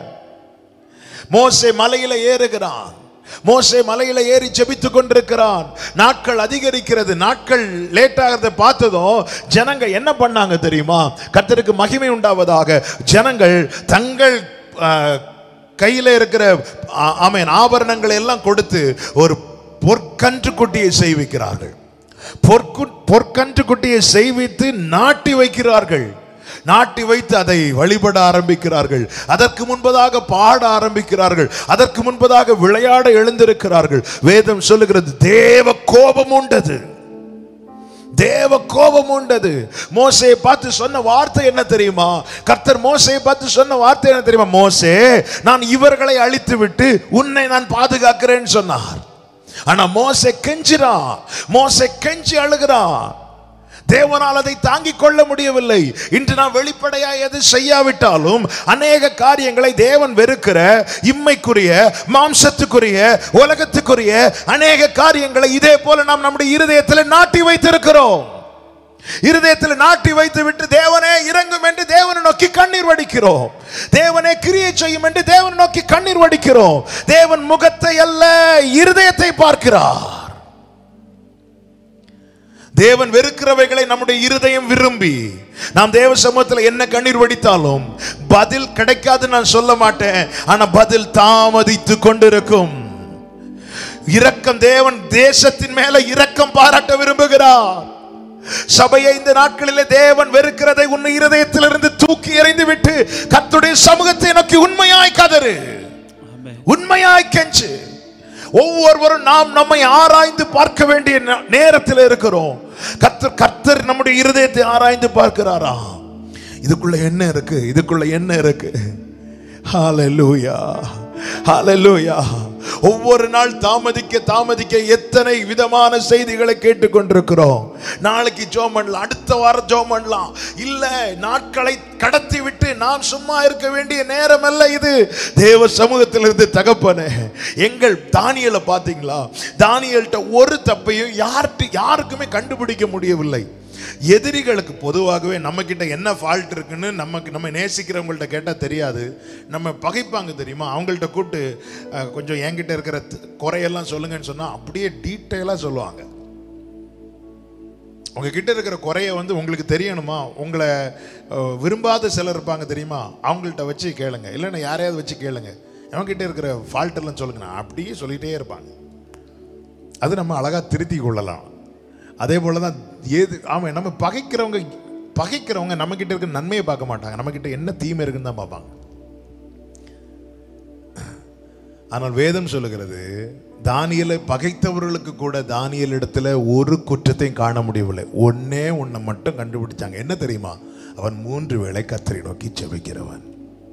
மோசே மலையில ஏறுகிறான் மோசே மலையில ஏறி ஜெபித்துக் கொண்டிருக்கிறான் நாட்கள் அதிகரிக்கிறது நாட்கள் லேட் ஆகிறத பார்த்ததும் ஜனங்க என்ன பண்ணாங்க தெரியுமா கர்த்தருக்கு மகிமை உண்டாவதாக ஜனங்கள் தங்கள் ஆஹ், கையில இருக்கிற ஆ- ஆமென் ஆபரணங்களை எல்லாம் கொடுத்து ஒரு பொற்கன்று குட்டியை செய்விக்கிறார்கள் பொற்கு பொற்கன்று குட்டியை செய்வித்து நாட்டி வைக்கிறார்கள் நாட்டி வைத்து அதை வழிபட ஆரம்பிக்கிறார்கள் அதற்கு முன்பதாக பாட ஆரம்பிக்கிறார்கள் அதற்கு முன்பதாக விளையாட எழுந்திருக்கிறார்கள் வேதம் சொல்லுகிறது தேவ கோபம் உண்டது தேவ கோபம் உண்டது மோசையை பார்த்து சொன்ன வார்த்தை என்ன தெரியுமா கர்த்தர் மோசையை பார்த்து சொன்ன வார்த்தை என்ன தெரியுமா மோசே நான் இவர்களை அழித்து விட்டு உன்னை நான் பாதுகாக்கிறேன்னு சொன்னார் ஆனா மோசே கெஞ்சிறான் மோசே கெஞ்சி அழுகிறான் தேவனால் அதை தாங்கிக் கொள்ள முடியவில்லை இன்று நாம் வெளிப்படையா எது செய்யாவிட்டாலும் அநேக காரியங்களை தேவன் வெறுக்கிற இம்மைக்குரிய மாம்சத்துக்குரிய உலகத்துக்குரிய அநேக காரியங்களை இதே போல நாம் நம்முடைய இருதயத்தில் நாட்டி வைத்திருக்கிறோம் இருதயத்தில் நாட்டி வைத்து விட்டு தேவனே இறங்கும் என்று தேவனை நோக்கி கண்ணீர் வடிக்கிறோம் தேவனே கிரியை செய்யும் என்று தேவனை நோக்கி கண்ணீர் வடிக்கிறோம் தேவன் முகத்தை அல்ல இருதயத்தை பார்க்கிறார் தேவன் வெறுக்கிறவைகளை நம்முடைய இருதயம் விரும்பி நாம் தேவ சமூகத்தில் என்ன கண்ணீர் வடித்தாலும் பதில் கிடைக்காது நான் சொல்ல மாட்டேன் ஆனா பதில் தாமதித்து கொண்டிருக்கும் இரக்கம் தேவன் தேசத்தின் மேல இரக்கம் பாராட்ட விரும்புகிறார் சபையை இந்த நாட்களிலே தேவன் வெறுக்கிறதை உன் இருதயத்திலிருந்து தூக்கி எறிந்து விட்டு கர்த்தருடைய சமூகத்தை நோக்கி உண்மையாய் கதறு ஆமென். உண்மையாய் கெஞ்சு ஒவ்வொருவரும் நாம் நம்மை ஆராய்ந்து பார்க்க வேண்டிய நே- நேரத்தில் இருக்கிறோம் கர்த்தர் கர்த்தர் நம்முடைய இருதயத்தை ஆராய்ந்து பார்க்கிறாரா இதுக்குள்ள என்ன இருக்கு இதுக்குள்ள என்ன இருக்கு ஹalleluya ஹalleluya ஒவ்வொரு நாள் தாமதிக்க தாமதிக்க எத்தனை விதமான செய்திகளை கேட்டுக்கொண்டிருக்கிறோம் நாளைக்கு ஜோம் பண்ணலாம் அடுத்த வாரம் ஜோம் பண்ணலாம் இல்ல நாட்களை கடத்தி விட்டு நாம் சும்மா இருக்க வேண்டிய நேரம் அல்ல இது தேவ சமூகத்திலிருந்து தகப்பனே எங்கள் தானியலை பார்த்தீங்களா தானியல்கிட்ட ஒரு தப்பையும் யார்கிட்ட யாருக்குமே கண்டுபிடிக்க முடியவில்லை எதிரிகளுக்கு பொதுவாகவே நம்ம கிட்ட என்ன ஃபால்ட் இருக்குன்னு நமக்கு நம்ம நேசிக்கிறவங்கள்ட்ட கேட்டால் தெரியாது நம்ம பகைப்பாங்க தெரியுமா அவங்கள்ட்ட கூப்பிட்டு அஹ், கொஞ்சம் என்கிட்ட இருக்கிற த- குறையெல்லாம் சொல்லுங்கன்னு சொன்னால் அப்படியே டீட்டெயிலாக சொல்லுவாங்க உங்ககிட்ட இருக்கிற குறைய வந்து உங்களுக்கு தெரியணுமா உங்களை அஹ், விரும்பாத சிலர் இருப்பாங்க தெரியுமா அவங்கள்ட்ட வச்சு கேளுங்க இல்லைன்னா யாரையாவது வச்சு கேளுங்க அவங்ககிட்ட இருக்கிற ஃபால்ட் எல்லாம் சொல்லுங்க நான் அப்படியே சொல்லிகிட்டே இருப்பாங்க அது நம்ம அழகாக திருத்தி கொள்ளலாம் அதே போல தான் ஏது ஆமாம் நம்ம பகைக்கிறவங்க பகைக்கிறவங்க நம்ம கிட்ட இருக்க நன்மையை பார்க்க மாட்டாங்க நம்ம கிட்ட என்ன தீமை இருக்குன்னு தான் பார்ப்பாங்க ஆனால் வேதம் சொல்லுகிறது தானியலை பகைத்தவர்களுக்கு கூட தானியல் இடத்துல ஒரு குற்றத்தையும் காண முடியவில்லை ஒன்னே ஒன்றை மட்டும் கண்டுபிடிச்சாங்க என்ன தெரியுமா அவன் மூன்று வேளை கத்தரை நோக்கி செபிக்கிறவன்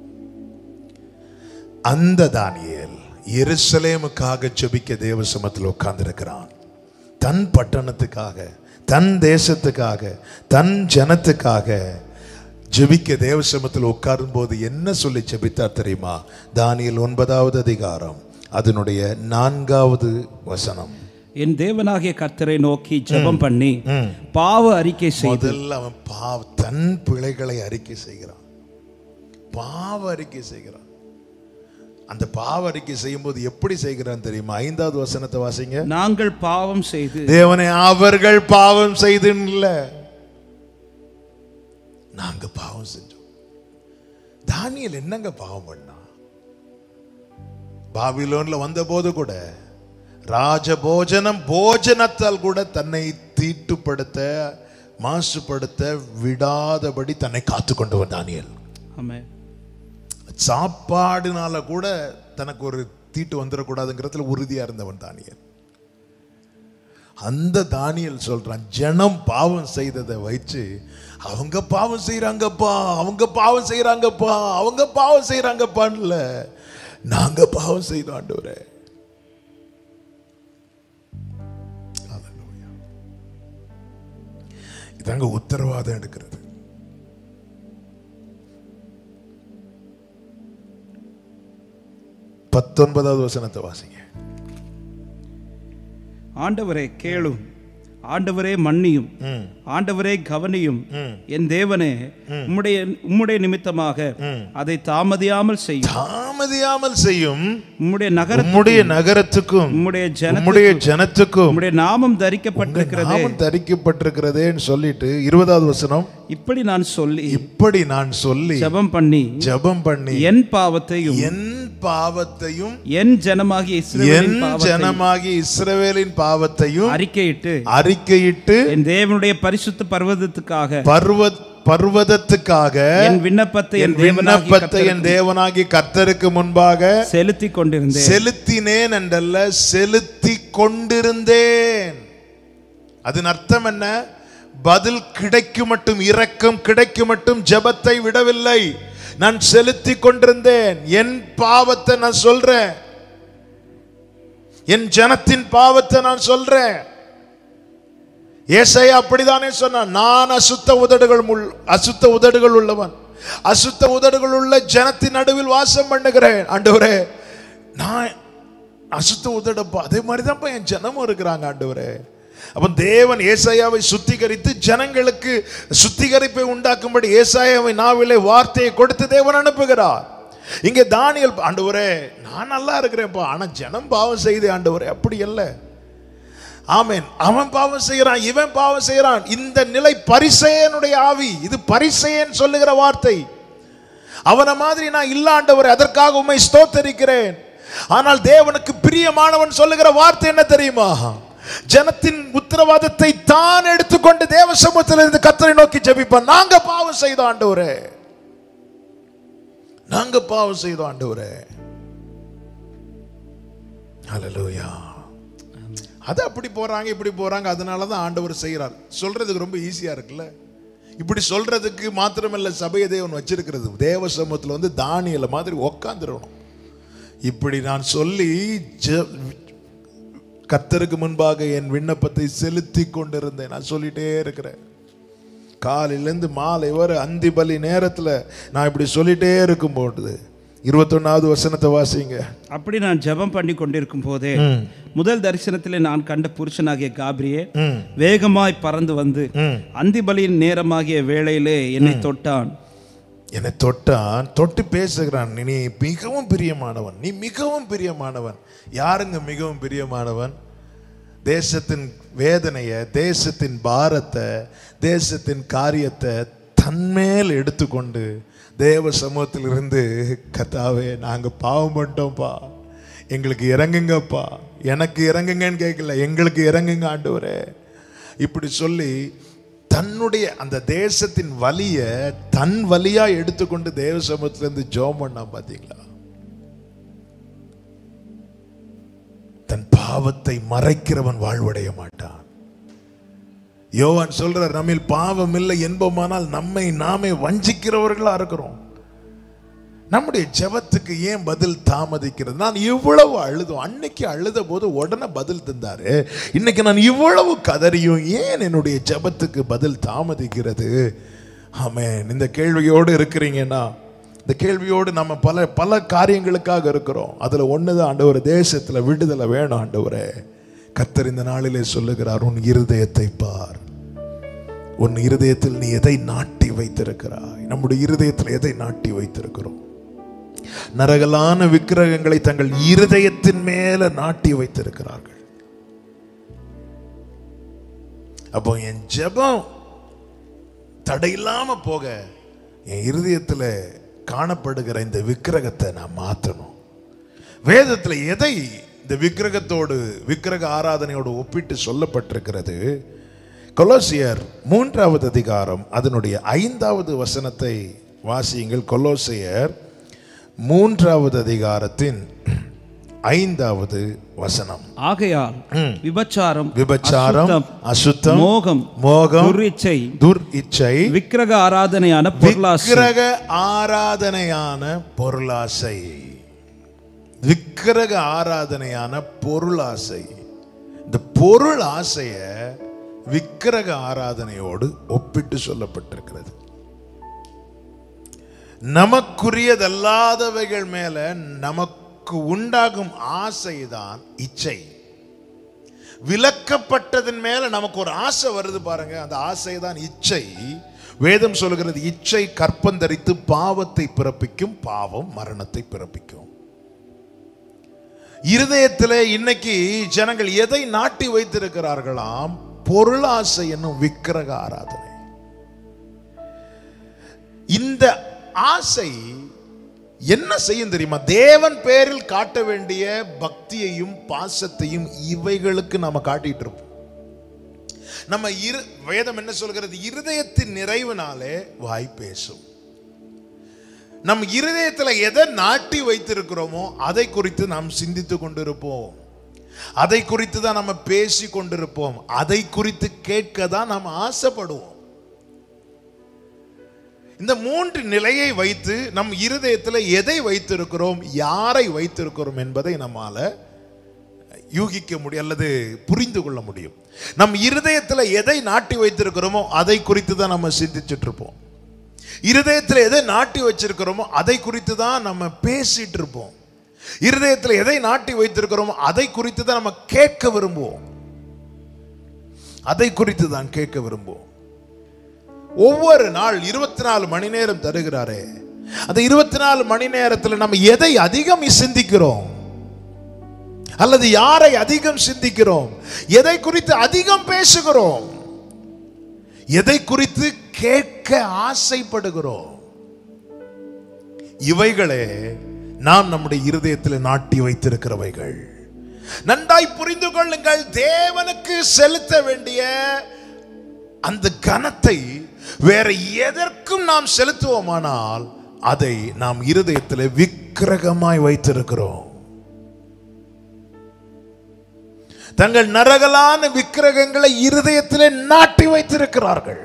அந்த தானியேல் எருசலேமுக்காக ஜெபிக்க தேவ சமத்தில் உட்கார்ந்திருக்கிறான் தன் பட்டணத்துக்காக தன் தேசத்துக்காக தன் ஜனத்துக்காக ஜெபிக்க தேவ சமத்தில் உட்காரும் போது என்ன சொல்லி ஜெபித்தார் தெரியுமா தானியேல் ஒன்பதாவது அதிகாரம் அதனுடைய நான்காவது வசனம் என் தேவனாகிய கர்த்தரை நோக்கி ஜெபம் பண்ணி பாவ அறிக்கை செய்து முதல்ல அவன் பாவ தன் பிழைகளை அறிக்கை செய்கிறான் பாவ அறிக்கை செய்கிறான் அந்த பாவ அறிக்கை செய்யும்போது எப்படி செய்கிறான் தெரியுமா ஐந்தாவது வசனத்தை வாசிங்க நாங்கள் பாவம் செய்து தேவனை அவர்கள் பாவம் செய்து இல்ல நாங்க பாவம் செஞ்சோம் தானியல் என்னங்க பாவம் பண்ணா பாபிலோன்ல வந்த போது கூட ராஜ போஜனம் போஜனத்தால் கூட தன்னை தீட்டுப்படுத்த மாசுபடுத்த விடாதபடி தன்னை காத்து கொண்டவன் தானியல் ஆமென் சாப்பாடுனால கூட தனக்கு ஒரு தீட்டு வந்துடக்கூடாதுங்கிறதுல உறுதியா இருந்தவன் தானியல் அந்த தானியல் சொல்றான் ஜனம் பாவம் செய்ததை வச்சு அவங்க பாவம் செய்றாங்கப்பா அவங்க பாவம் செய்றாங்கப்பா அவங்க பாவம் செய்றாங்கப்பான்ல நாங்க பாவம் செய்தோம் ஆண்டவரே Hallelujah. இதாங்க உத்தரவாதம் எடுக்கிறது பத்தொன்பதாவது வசனத்தை வாசிங்க ஆண்டவரே கேளும் ஆண்டவரே மன்னியும் ம் ஆண்டவரே கவனியும் ம். என் தேவனே உம்முடைய உம்முடைய நிமித்தமாக அதை தாமதியாமல் செய்யும் தாமதியாமல் செய்யும் உம்முடைய நகர உம்முடைய நகரத்துக்கும் உம்முடைய ஜன உம்முடைய ஜனத்துக்கும் உம்முடைய நாமம் உங்க தரிக்கப்பட்டிருக்கிறதே நாமம் தரிக்கப்பட்டிருக்கிறதேன்னு சொல்லிட்டு இருபதாவது வசனம் இப்படி நான் சொல்லி இப்படி நான் சொல்லி ஜெபம் பண்ணி ஜெபம் பண்ணி என் பாவத்தையும் என் பாவத்தையும் என் ஜனமாகிய என் இஸ்ரவேலின் பாவத்தையும் ஜனமாகி இஸ்ரவேலின் பாவத்தையும் அறிக்கையிட்டு அறிக்கையிட்டு என் தேவனுடைய பரிசுத்த பர்வதத்துக்காக பர்வத் பர்வதத்துக்காக என் விண்ணப்பத்தை என் என் தேவனாகிய விண்ணப்பத்தை என் தேவனாகி கர்த்தருக்கு முன்பாக செலுத்தி கொண்டிருந்தேன் செலுத்தினேன் என்றல்ல செலுத்தி கொண்டிருந்தேன் அதன் அர்த்தம் என்ன பதில் கிடைக்கும் மட்டும் இரக்கம் கிடைக்கும் மட்டும் ஜெபத்தை விடவில்லை நான் செலுத்தி கொண்டிருந்தேன் என் பாவத்தை நான் சொல்றேன் என் ஜனத்தின் பாவத்தை நான் சொல்றேன் ஏசாயா அப்படிதானே சொன்னான் நான் அசுத்த உதடுகள் முள் அசுத்த உதடுகள் உள்ளவன் அசுத்த உதடுகள் உள்ள ஜனத்தின் நடுவில் வாசம் பண்ணுகிறேன் ஆண்டவரே நான் அசுத்த உதடப்பா அதே மாதிரி தான்ப்பா என் ஜனமும் இருக்கிறாங்க ஆண்டவரே அப்ப தேவன் ஏசாயாவை சுத்திகரித்து ஜனங்களுக்கு சுத்திகரிப்பை உண்டாக்கும்படி ஏசாயாவை நாவிலே வார்த்தையை கொடுத்து தேவன் அனுப்புகிறார் இங்கே தானியல் ஆண்டவரே நான் நல்லா இருக்கிறேன்ப்பா ஆனா ஜனம் பாவம் செய்து ஆண்டவரே அப்படி அல்ல ஆமென் அவன் பாவம் செய்கிறான் இவன் பாவம் செய்கிறான் இந்த நிலை பரிசேயனுடைய ஆவி இது பரிசேயன் சொல்லுகிற வார்த்தை அவன மாதிரி நான் இல்லாண்டவர் அதற்காக உம்மை ஸ்தோத்தரிக்கிறேன் ஆனால் தேவனுக்கு பிரியமானவன் சொல்லுகிற வார்த்தை என்ன தெரியுமா ஜனத்தின் உத்தரவாதத்தை தான் எடுத்துக்கொண்டு தேவ சமூகத்தில் இருந்து கத்தரை நோக்கி ஜெபிப்பான் நாங்க பாவம் செய்தோம் ஆண்டவரே நாங்க பாவம் செய்தோம் ஆண்டவரே ஹalleluya அது அப்படி போறாங்க இப்படி போறாங்க அதனால தான் ஆண்டவர் செய்கிறார் சொல்றதுக்கு ரொம்ப ஈஸியா இருக்குல்ல இப்படி சொல்றதுக்கு மாத்திரமல்ல சபையை தேவன் வச்சிருக்கிறது தேவ சமூகத்தில் வந்து தானியல மாதிரி உக்காந்துடணும் இப்படி நான் சொல்லி ஜெ- கர்த்தருக்கு முன்பாக என் விண்ணப்பத்தை செலுத்தி கொண்டிருந்தேன் நான் சொல்லிட்டே இருக்கிறேன் காலையிலேருந்து மாலை வரை அந்தி பலி நேரத்தில் நான் இப்படி சொல்லிட்டே இருக்கும்போது இருபத்தொன்னாவது வசனத்தை வாசிங்க அப்படி நான் ஜெபம் பண்ணி கொண்டிருக்கும் போதே முதல் தரிசனத்திலே நான் கண்ட புருஷனாகிய காபிரியே ம் வேகமாய் பறந்து வந்து ம் அந்திபலியின் நேரமாகிய வேளையிலே என்னை தொட்டான் என்னை தொட்டான் தொட்டு பேசுகிறான் நீ மிகவும் பிரியமானவன் நீ மிகவும் பிரியமானவன் யாருங்க மிகவும் பிரியமானவன் தேசத்தின் வேதனையை தேசத்தின் பாரத்தை தேசத்தின் காரியத்தை தன்மேல் எடுத்துக்கொண்டு தேவ சமூகத்தில் இருந்து கத்தாவே நாங்க பாவம் பண்ணிட்டோம்ப்பா எங்களுக்கு இறங்குங்கப்பா எனக்கு இறங்குங்கன்னு கேட்கல எங்களுக்கு இறங்குங்க ஆண்டவரே இப்படி சொல்லி தன்னுடைய அந்த தேசத்தின் வலிய தன் வலியா எடுத்துக்கொண்டு தேவ சமூகத்துல இருந்து ஜோம் பண்ணா பாத்தீங்களா தன் பாவத்தை மறைக்கிறவன் வாழ்வடைய மாட்டான் யோவான் சொல்றார் நம்மில் பாவம் இல்லை என்போமானால் நம்மை நாமே வஞ்சிக்கிறவர்களா இருக்கிறோம் நம்முடைய ஜெபத்துக்கு ஏன் பதில் தாமதிக்கிறது நான் இவ்வளவு அழுதும் அன்னைக்கு அழுத போது உடனே பதில் தந்தாரு இன்னைக்கு நான் இவ்வளவு கதறியும் ஏன் என்னுடைய ஜெபத்துக்கு பதில் தாமதிக்கிறது ஆமென் இந்த கேள்வியோடு இருக்கிறீங்கன்னா இந்த கேள்வியோடு நம்ம பல பல காரியங்களுக்காக இருக்கிறோம் அதுல ஒண்ணுதான் ஆண்டவர் தேசத்துல விடுதலை வேணும் ஆண்டவரே கர்த்தர் இந்த நாளிலே சொல்லுகிறார் உன் இருதயத்தை பார் உன் இருதயத்தில் நீ எதை நாட்டி வைத்திருக்கிறாய் நம்முடைய இருதயத்தில் எதை நாட்டி வைத்திருக்கிறோம் நரகலான விக்கிரகங்களை தங்கள் இருதயத்தின் மேல நாட்டி வைத்திருக்கிறார்கள் அப்போ என் ஜெபம் தடையில்லாம போக என் இருதயத்துல காணப்படுகிற இந்த விக்கிரகத்தை நான் மாற்றணும் வேதத்துல எதை இந்த விக்கிரகத்தோடு விக்கிரக ஆராதனையோடு ஒப்பிட்டு சொல்லப்பட்டிருக்கிறது கொலோசியர் மூன்றாவது அதிகாரம் அதனுடைய ஐந்தாவது வசனத்தை வாசியுங்கள் கொலோசியர் மூன்றாவது அதிகாரத்தின் ஐந்தாவது வசனம் ஆகையால் விபச்சாரம் விபச்சாரம் அசுத்தம், அசுத்தம் மோகம் மோகம் துரிச்சை துர் இச்சை விக்கிரக ஆராதனையான பொருளாசை விக்கிரக ஆராதனையான பொருளாசை விக்கிரக ஆராதனையான பொருளாசை இந்த பொருள் ஆசைய விக்கிரக ஆராதனையோடு ஒப்பிட்டு சொல்லப்பட்டிருக்கிறது நமக்குரியதல்லாதவைகள் மேல நமக்கு உண்டாகும் ஆசைதான் இச்சை விலக்கப்பட்டதன் மேல நமக்கு ஒரு ஆசை வருது பாருங்க அந்த ஆசை தான் இச்சை வேதம் சொல்கிறது இச்சை கற்பந்தரித்து பாவத்தை பிறப்பிக்கும் பாவம் மரணத்தை பிறப்பிக்கும் இருதயத்தில் இன்னைக்கு ஜனங்கள் எதை நாட்டி வைத்திருக்கிறார்களாம் பொருளாசை என்னும் விக்கிரக ஆராதனை இந்த ஆசை என்ன செய்யும் தெரியுமா தேவன் பேரில் காட்ட வேண்டிய பக்தியையும் பாசத்தையும் இவைகளுக்கு நாம காட்டிட்டு இருப்போம் நம்ம இரு வேதம் என்ன சொல்கிறது இருதயத்தின் நிறைவினாலே வாய் பேசும் நம் இருதயத்தில் எதை நாட்டி வைத்திருக்கிறோமோ அதை குறித்து நாம் சிந்தித்து கொண்டிருப்போம் அதை குறித்து தான் நம்ம பேசி கொண்டிருப்போம் அதை குறித்து கேட்க தான் நாம் ஆசைப்படுவோம் இந்த மூன்று நிலையை வைத்து நம் இருதயத்தில் எதை வைத்திருக்கிறோம் யாரை வைத்திருக்கிறோம் என்பதை நம்மால யூகிக்க முடியும் அல்லது புரிந்து கொள்ள முடியும் நம் இருதயத்தில் எதை நாட்டி வைத்திருக்கிறோமோ அதை குறித்து தான் நம்ம சிந்திச்சுட்டு இருப்போம் இருதயத்தில் எதை நாட்டி வச்சிருக்கிறோமோ அதை குறித்து தான் நம்ம பேசிட்டு இருப்போம் இருதயத்தில் எதை நாட்டி வைத்திருக்கிறோமோ அதை குறித்து தான் நம்ம கேட்க விரும்புவோம் அதை குறித்து தான் கேட்க விரும்புவோம் ஒவ்வொரு நாள் இருபத்தி நாலு மணி நேரம் தருகிறாரே அந்த இருபத்தி நாலு மணி நேரத்தில் நம்ம எதை அதிகம் சிந்திக்கிறோம் அல்லது யாரை அதிகம் சிந்திக்கிறோம் எதை குறித்து அதிகம் பேசுகிறோம் எதை குறித்து கேட்க ஆசைப்படுகிறோம் இவைகளே நாம் நம்முடைய இருதயத்தில் நாட்டி வைத்திருக்கிறவைகள் நன்றாய் புரிந்து கொள்ளுங்கள் தேவனுக்கு செலுத்த வேண்டிய அந்த கனத்தை வேற எதற்கும் நாம் செலுத்துவோமானால் அதை நாம் இருதயத்தில் விக்கிரகமாய் வைத்திருக்கிறோம் தங்கள் நரகலான விக்கிரகங்களை இருதயத்திலே நாட்டி வைத்திருக்கிறார்கள்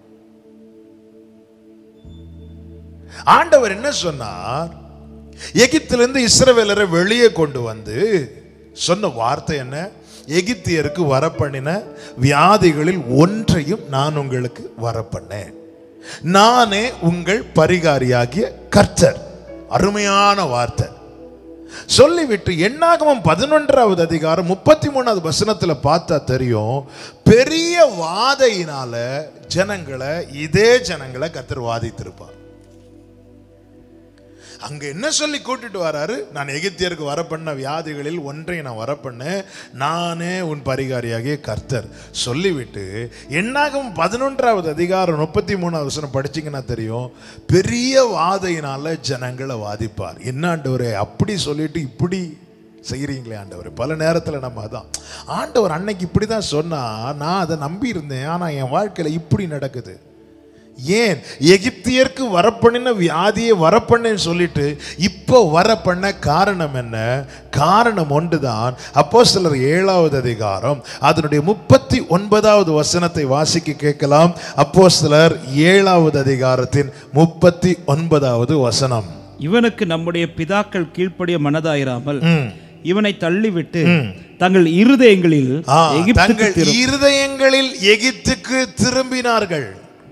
ஆண்டவர் என்ன சொன்னார் எகிப்திலிருந்து இஸ்ரவேலரை வெளியே கொண்டு வந்து சொன்ன வார்த்தை என்ன எகிப்தியருக்கு வரப்பண்ணின வியாதிகளில் ஒன்றையும் நான் உங்களுக்கு வரப்பண்ணேன் நானே உங்கள் பரிகாரியாகிய கர்த்தர் அருமையான வார்த்தை சொல்லிவிட்டு எண்ணாகமம் பதினொன்றாவது அதிகாரம் முப்பத்தி மூணாவது வசனத்துல பார்த்தா தெரியும் பெரிய வாதையினால ஜனங்களை இதே ஜனங்களை கத்தர் வாதித்திருப்பார் அங்க என்ன சொல்லி கூட்டிட்டு வராரு நான் எகிப்தியருக்கு வரப்பண்ண வியாதிகளில் ஒன்றை நான் வரப்பண்ணேன் நானே உன் பரிகாரியாகிய கர்த்தர் சொல்லிவிட்டு என்னாகும் பதினொன்றாவது அதிகாரம் முப்பத்தி மூணாவது வசனம் படிச்சீங்கன்னா தெரியும் பெரிய வாதையினால ஜனங்களை வாதிப்பார் என்ன ஆண்டவரே அப்படி சொல்லிட்டு இப்படி செய்கிறீங்களே ஆண்டவர் பல நேரத்தில் நம்ம அதான் ஆண்டவர் அன்னைக்கு இப்படி தான் சொன்னா நான் அதை நம்பி இருந்தேன் ஆனால் என் வாழ்க்கையில் இப்படி நடக்குது ஏன் எகிப்தியருக்கு வரப்பண்ணின வியாதியை வரப்பண்ணேன்னு சொல்லிட்டு இப்போ வரப்பண்ண காரணம் என்ன காரணம் ஒன்றுதான் அப்போ சிலர் ஏழாவது அதிகாரம் அதனுடைய முப்பத்தி ஒன்பதாவது வசனத்தை வாசிக்க கேட்கலாம் அப்போ சிலர் ஏழாவது அதிகாரத்தின் முப்பத்தி ஒன்பதாவது வசனம் இவனுக்கு நம்முடைய பிதாக்கள் கீழ்ப்படிய மனதாயிராமல் ம். இவனை தள்ளிவிட்டு தங்கள் இருதயங்களில் ஆ, எகிப்துக்கு தங்கள் திரு- இருதயங்களில் எகிப்துக்கு திரும்பினார்கள்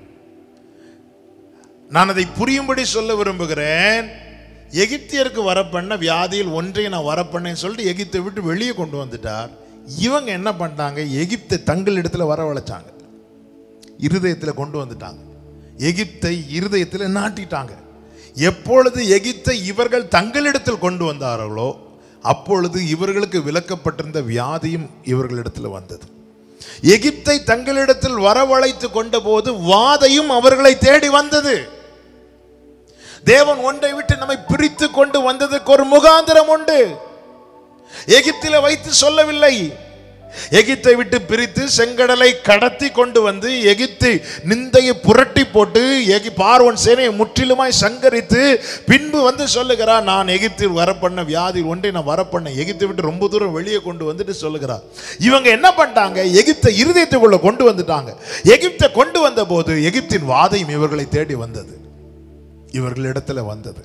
நான் அதை புரியும்படி சொல்ல விரும்புகிறேன் எகிப்தியருக்கு வரப்பண்ண வியாதியில் ஒன்றை நான் வரப்பண்ணேன்னு சொல்லிட்டு எகிப்தை விட்டு வெளியே கொண்டு வந்துட்டார் இவங்க என்ன பண்ணிட்டாங்க எகிப்தை தங்களிடத்துல வரவழைச்சாங்க இருதயத்தில் கொண்டு வந்துட்டாங்க எகிப்தை இருதயத்தில் நாட்டிட்டாங்க எப்பொழுது எகிப்தை இவர்கள் தங்களிடத்தில் கொண்டு வந்தார்களோ அப்பொழுது இவர்களுக்கு விலக்கப்பட்டிருந்த வியாதியும் இவர்களிடத்தில் வந்தது எகிப்தை தங்களிடத்தில் வரவழைத்து கொண்ட போது வாதையும் அவர்களை தேடி வந்தது தேவன் ஒன்றை விட்டு நம்மை பிரித்து கொண்டு வந்ததற்கு ஒரு முகாந்திரம் உண்டு எகிப்தில வைத்து சொல்லவில்லை எகிப்தை விட்டு பிரித்து செங்கடலை கடத்தி கொண்டு வந்து எகிப்து நிந்தையை புரட்டி போட்டு எகி பார்வன் சேனையை முற்றிலுமாய் சங்கரித்து பின்பு வந்து சொல்லுகிறார் நான் எகிப்தில் வரப்பண்ண வியாதி ஒன்றை நான் வரப்பண்ண எகிப்தை விட்டு ரொம்ப தூரம் வெளியே கொண்டு வந்துட்டு சொல்லுகிறார் இவங்க என்ன பண்ணிட்டாங்க எகிப்தை இருதயத்துக்குள்ள கொண்டு வந்துட்டாங்க எகிப்தை கொண்டு வந்த போது எகிப்தின் வாதையும் இவர்களை தேடி வந்தது இவர்களிடத்துல வந்தது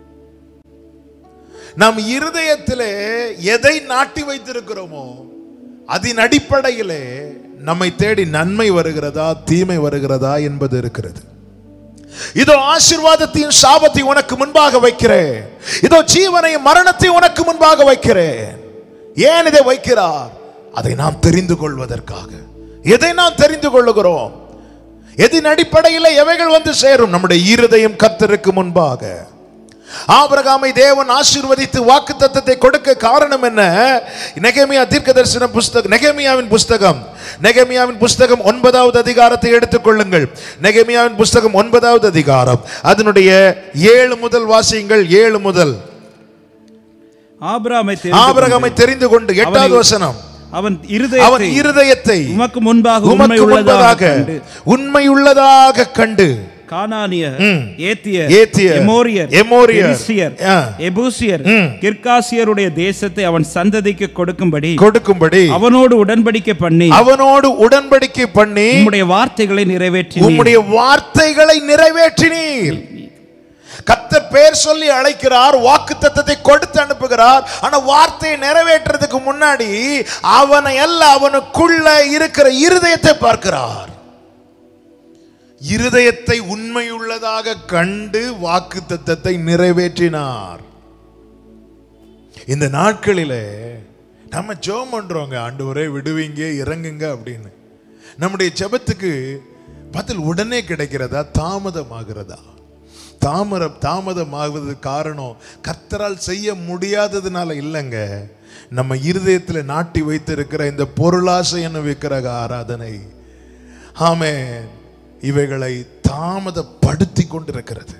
நம் இருதயத்திலே எதை நாட்டி வைத்திருக்கிறோமோ அதன் அடிப்படையிலே நம்மை தேடி நன்மை வருகிறதா தீமை வருகிறதா என்பது இருக்கிறது இதோ ஆசீர்வாதத்தையும் சாபத்தை உனக்கு முன்பாக வைக்கிறேன் இதோ ஜீவனையும் மரணத்தையும் உனக்கு முன்பாக வைக்கிறேன் ஏன் இதை வைக்கிறார் அதை நாம் தெரிந்து கொள்வதற்காக எதை நாம் தெரிந்து கொள்ளுகிறோம் எதின் அடிப்படையில் எவைகள் வந்து சேரும் நம்முடைய இருதயம் கத்தருக்கு முன்பாக ஆபிரகாமை தேவன் ஆசீர்வதித்து வாக்கு தத்தத்தை கொடுக்க காரணம் என்ன நெகமியா தீர்க்க தரிசன புஸ்தகம் நெகமியாவின் புஸ்தகம் நெகமியாவின் புஸ்தகம் ஒன்பதாவது அதிகாரத்தை எடுத்துக்கொள்ளுங்கள் நெகமியாவின் புஸ்தகம் ஒன்பதாவது அதிகாரம் அதனுடைய ஏழு முதல் வாசியுங்கள் ஏழு முதல் ஆபிரகாமை தெரிந்து ஆபிரகாமை தெரிந்து கொண்டு எட்டாவது அவனை- வசனம் அவன் அவன் இருதயத்தை இருதயத்தை உமக்கு முன்பாக உண்மை உமக்கு உள்ளதாக முன்பதாக உண்மையுள்ளதாக கண்டு கானானியர் ம். ஏத்தியர் ஏத்தியர், எமோரியர் எமோரியர், பெரிசியர் ஆ. எபூசியர் ம். கிர்காசியருடைய தேசத்தை அவன் சந்ததிக்கு கொடுக்கும்படி கொடுக்கும்படி அவனோடு உடன்படிக்கை பண்ணி அவனோடு உடன்படிக்கை பண்ணி உம்முடைய வார்த்தைகளை நிறைவேற்றி உம்முடைய வார்த்தைகளை நிறைவேற்றினீர் கத்தர் பேர் சொல்லி அழைக்கிறார் வாக்கு தத்தத்தை கொடுத்து அனுப்புகிறார் ஆனா வார்த்தையை நிறைவேற்றுறதுக்கு முன்னாடி அவனை அல்ல அவனுக்குள்ள இருக்கிற இருதயத்தை பார்க்கிறார் இருதயத்தை உண்மையுள்ளதாக கண்டு வாக்கு தத்தத்தை நிறைவேற்றினார் இந்த நாட்களிலே நம்ம ஜெபம் பண்றோங்க ஆண்டவரே விடுவீங்க இறங்குங்க அப்படின்னு நம்முடைய ஜெபத்துக்கு பதில் உடனே கிடைக்கிறதா தாமதமாகிறதா தாமர தாமதமாகுவது காரணம் கர்த்தரால் செய்ய முடியாததுனால இல்லைங்க நம்ம இருதயத்தில் நாட்டி வைத்திருக்கிற இந்த பொருளாசை என்ன விக்கிரக ஆராதனை ஆமே இவைகளை தாமதப்படுத்தி கொண்டிருக்கிறது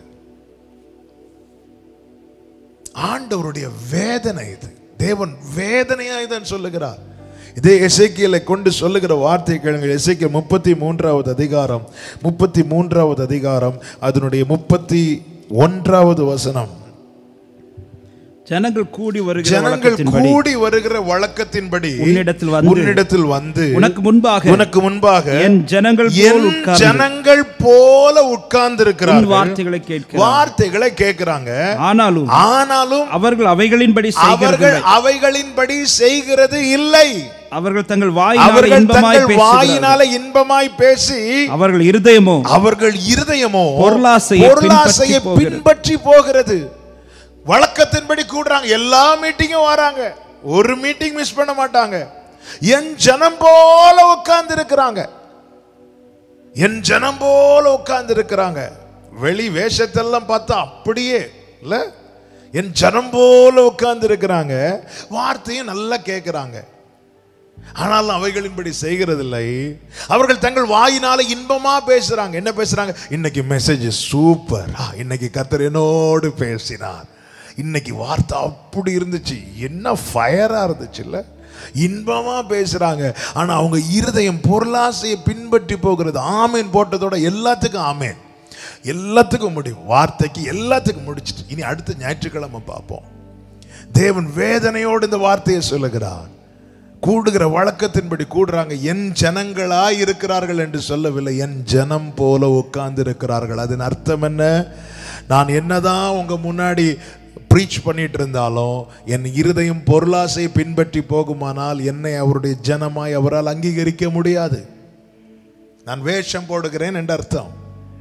ஆண்டவருடைய வேதனை இது தேவன் வேதனையா இதான் சொல்லுகிறார் இதே எசேக்கியலை கொண்டு சொல்லுகிற வார்த்தை கேளுங்கள் எசேக்கியல் முப்பத்தி மூன்றாவது அதிகாரம் முப்பத்தி மூன்றாவது அதிகாரம் அதனுடைய முப்பத்தி ஒன்றாவது வசனம் ஜனங்கள் கூடி வருகிற ஜனங்கள் வழக்கத்தின்படி கூடி வருகிற வழக்கத்தின்படி உன்னிடத்தில் வந்து உன்னிடத்தில் வந்து உனக்கு முன்பாக உனக்கு முன்பாக என் ஜனங்கள் போல் என் உட்கார்ந்து ஜனங்கள் போல உட்கார்ந்து உன் இருக்கிறார்கள் வார்த்தைகளை கேட்க வார்த்தைகளை கேட்கிறாங்க ஆனாலும் ஆனாலும் அவர்கள் அவைகளின்படி அவர்கள் செய்கிறார்கள் அவைகளின்படி செய்கிறது இல்லை அவர்கள் தங்கள் வாயினால அவர்கள் இன்பமாய் தங்கள் பேசுகிறார்கள் வாயினால இன்பமாய் பேசி அவர்கள் இருதயமோ அவர்கள் இருதயமோ பொருளாசையை பொருளாசையை பின்பற்றி போகிறது. பின்பற்றி போகிறது வழக்கத்தின்படி கூடுறாங்க எல்லா மீட்டிங்கும் வராங்க ஒரு மீட்டிங் மிஸ் பண்ண மாட்டாங்க என் ஜனம் போல உட்கார்ந்து இருக்கிறாங்க என் ஜனம் போல உட்கார்ந்து இருக்கிறாங்க வெளி வேஷத்தெல்லாம் பார்த்தா அப்படியே இல்ல என் ஜனம் போல உட்கார்ந்து இருக்கிறாங்க வார்த்தையும் நல்லா கேட்கிறாங்க ஆனாலும் அவைகளின்படி செய்கிறதில்லை அவர்கள் தங்கள் வாயினால இன்பமா பேசுறாங்க என்ன பேசுறாங்க இன்னைக்கு மெசேஜ் சூப்பர் ஆ, இன்னைக்கு கத்தர் என்னோடு பேசினார் இன்னைக்கு வார்த்தை அப்படி இருந்துச்சு என்ன ஃபயரா இருந்துச்சு இல்ல இன்பமா பேசுறாங்க ஆனா அவங்க இருதயம் பொருளாசையை பின்பற்றி போகிறது ஆமேன் போட்டதோட எல்லாத்துக்கும் ஆமேன் எல்லாத்துக்கும் முடியும் வார்த்தைக்கு எல்லாத்துக்கும் முடிச்சிட்டு இனி அடுத்த ஞாயிற்றுக்கிழமை பார்ப்போம் தேவன் வேதனையோடு இந்த வார்த்தையை சொல்லுகிறார் கூடுகிற வழக்கத்தின்படி கூடுறாங்க என் ஜனங்களா இருக்கிறார்கள் என்று சொல்லவில்லை என் ஜனம் போல உட்கார்ந்து இருக்கிறார்கள் அதன் அர்த்தம் என்ன நான் என்னதான் உங்க முன்னாடி ப்ரீச் பண்ணிட்டு இருந்தாலும் என் இருதயம் பொருளாசை பின்பற்றி போகுமானால் என்னை அவருடைய ஜனமாய் அவரால் அங்கீகரிக்க முடியாது நான் வேஷம் போடுகிறேன் என்று அர்த்தம்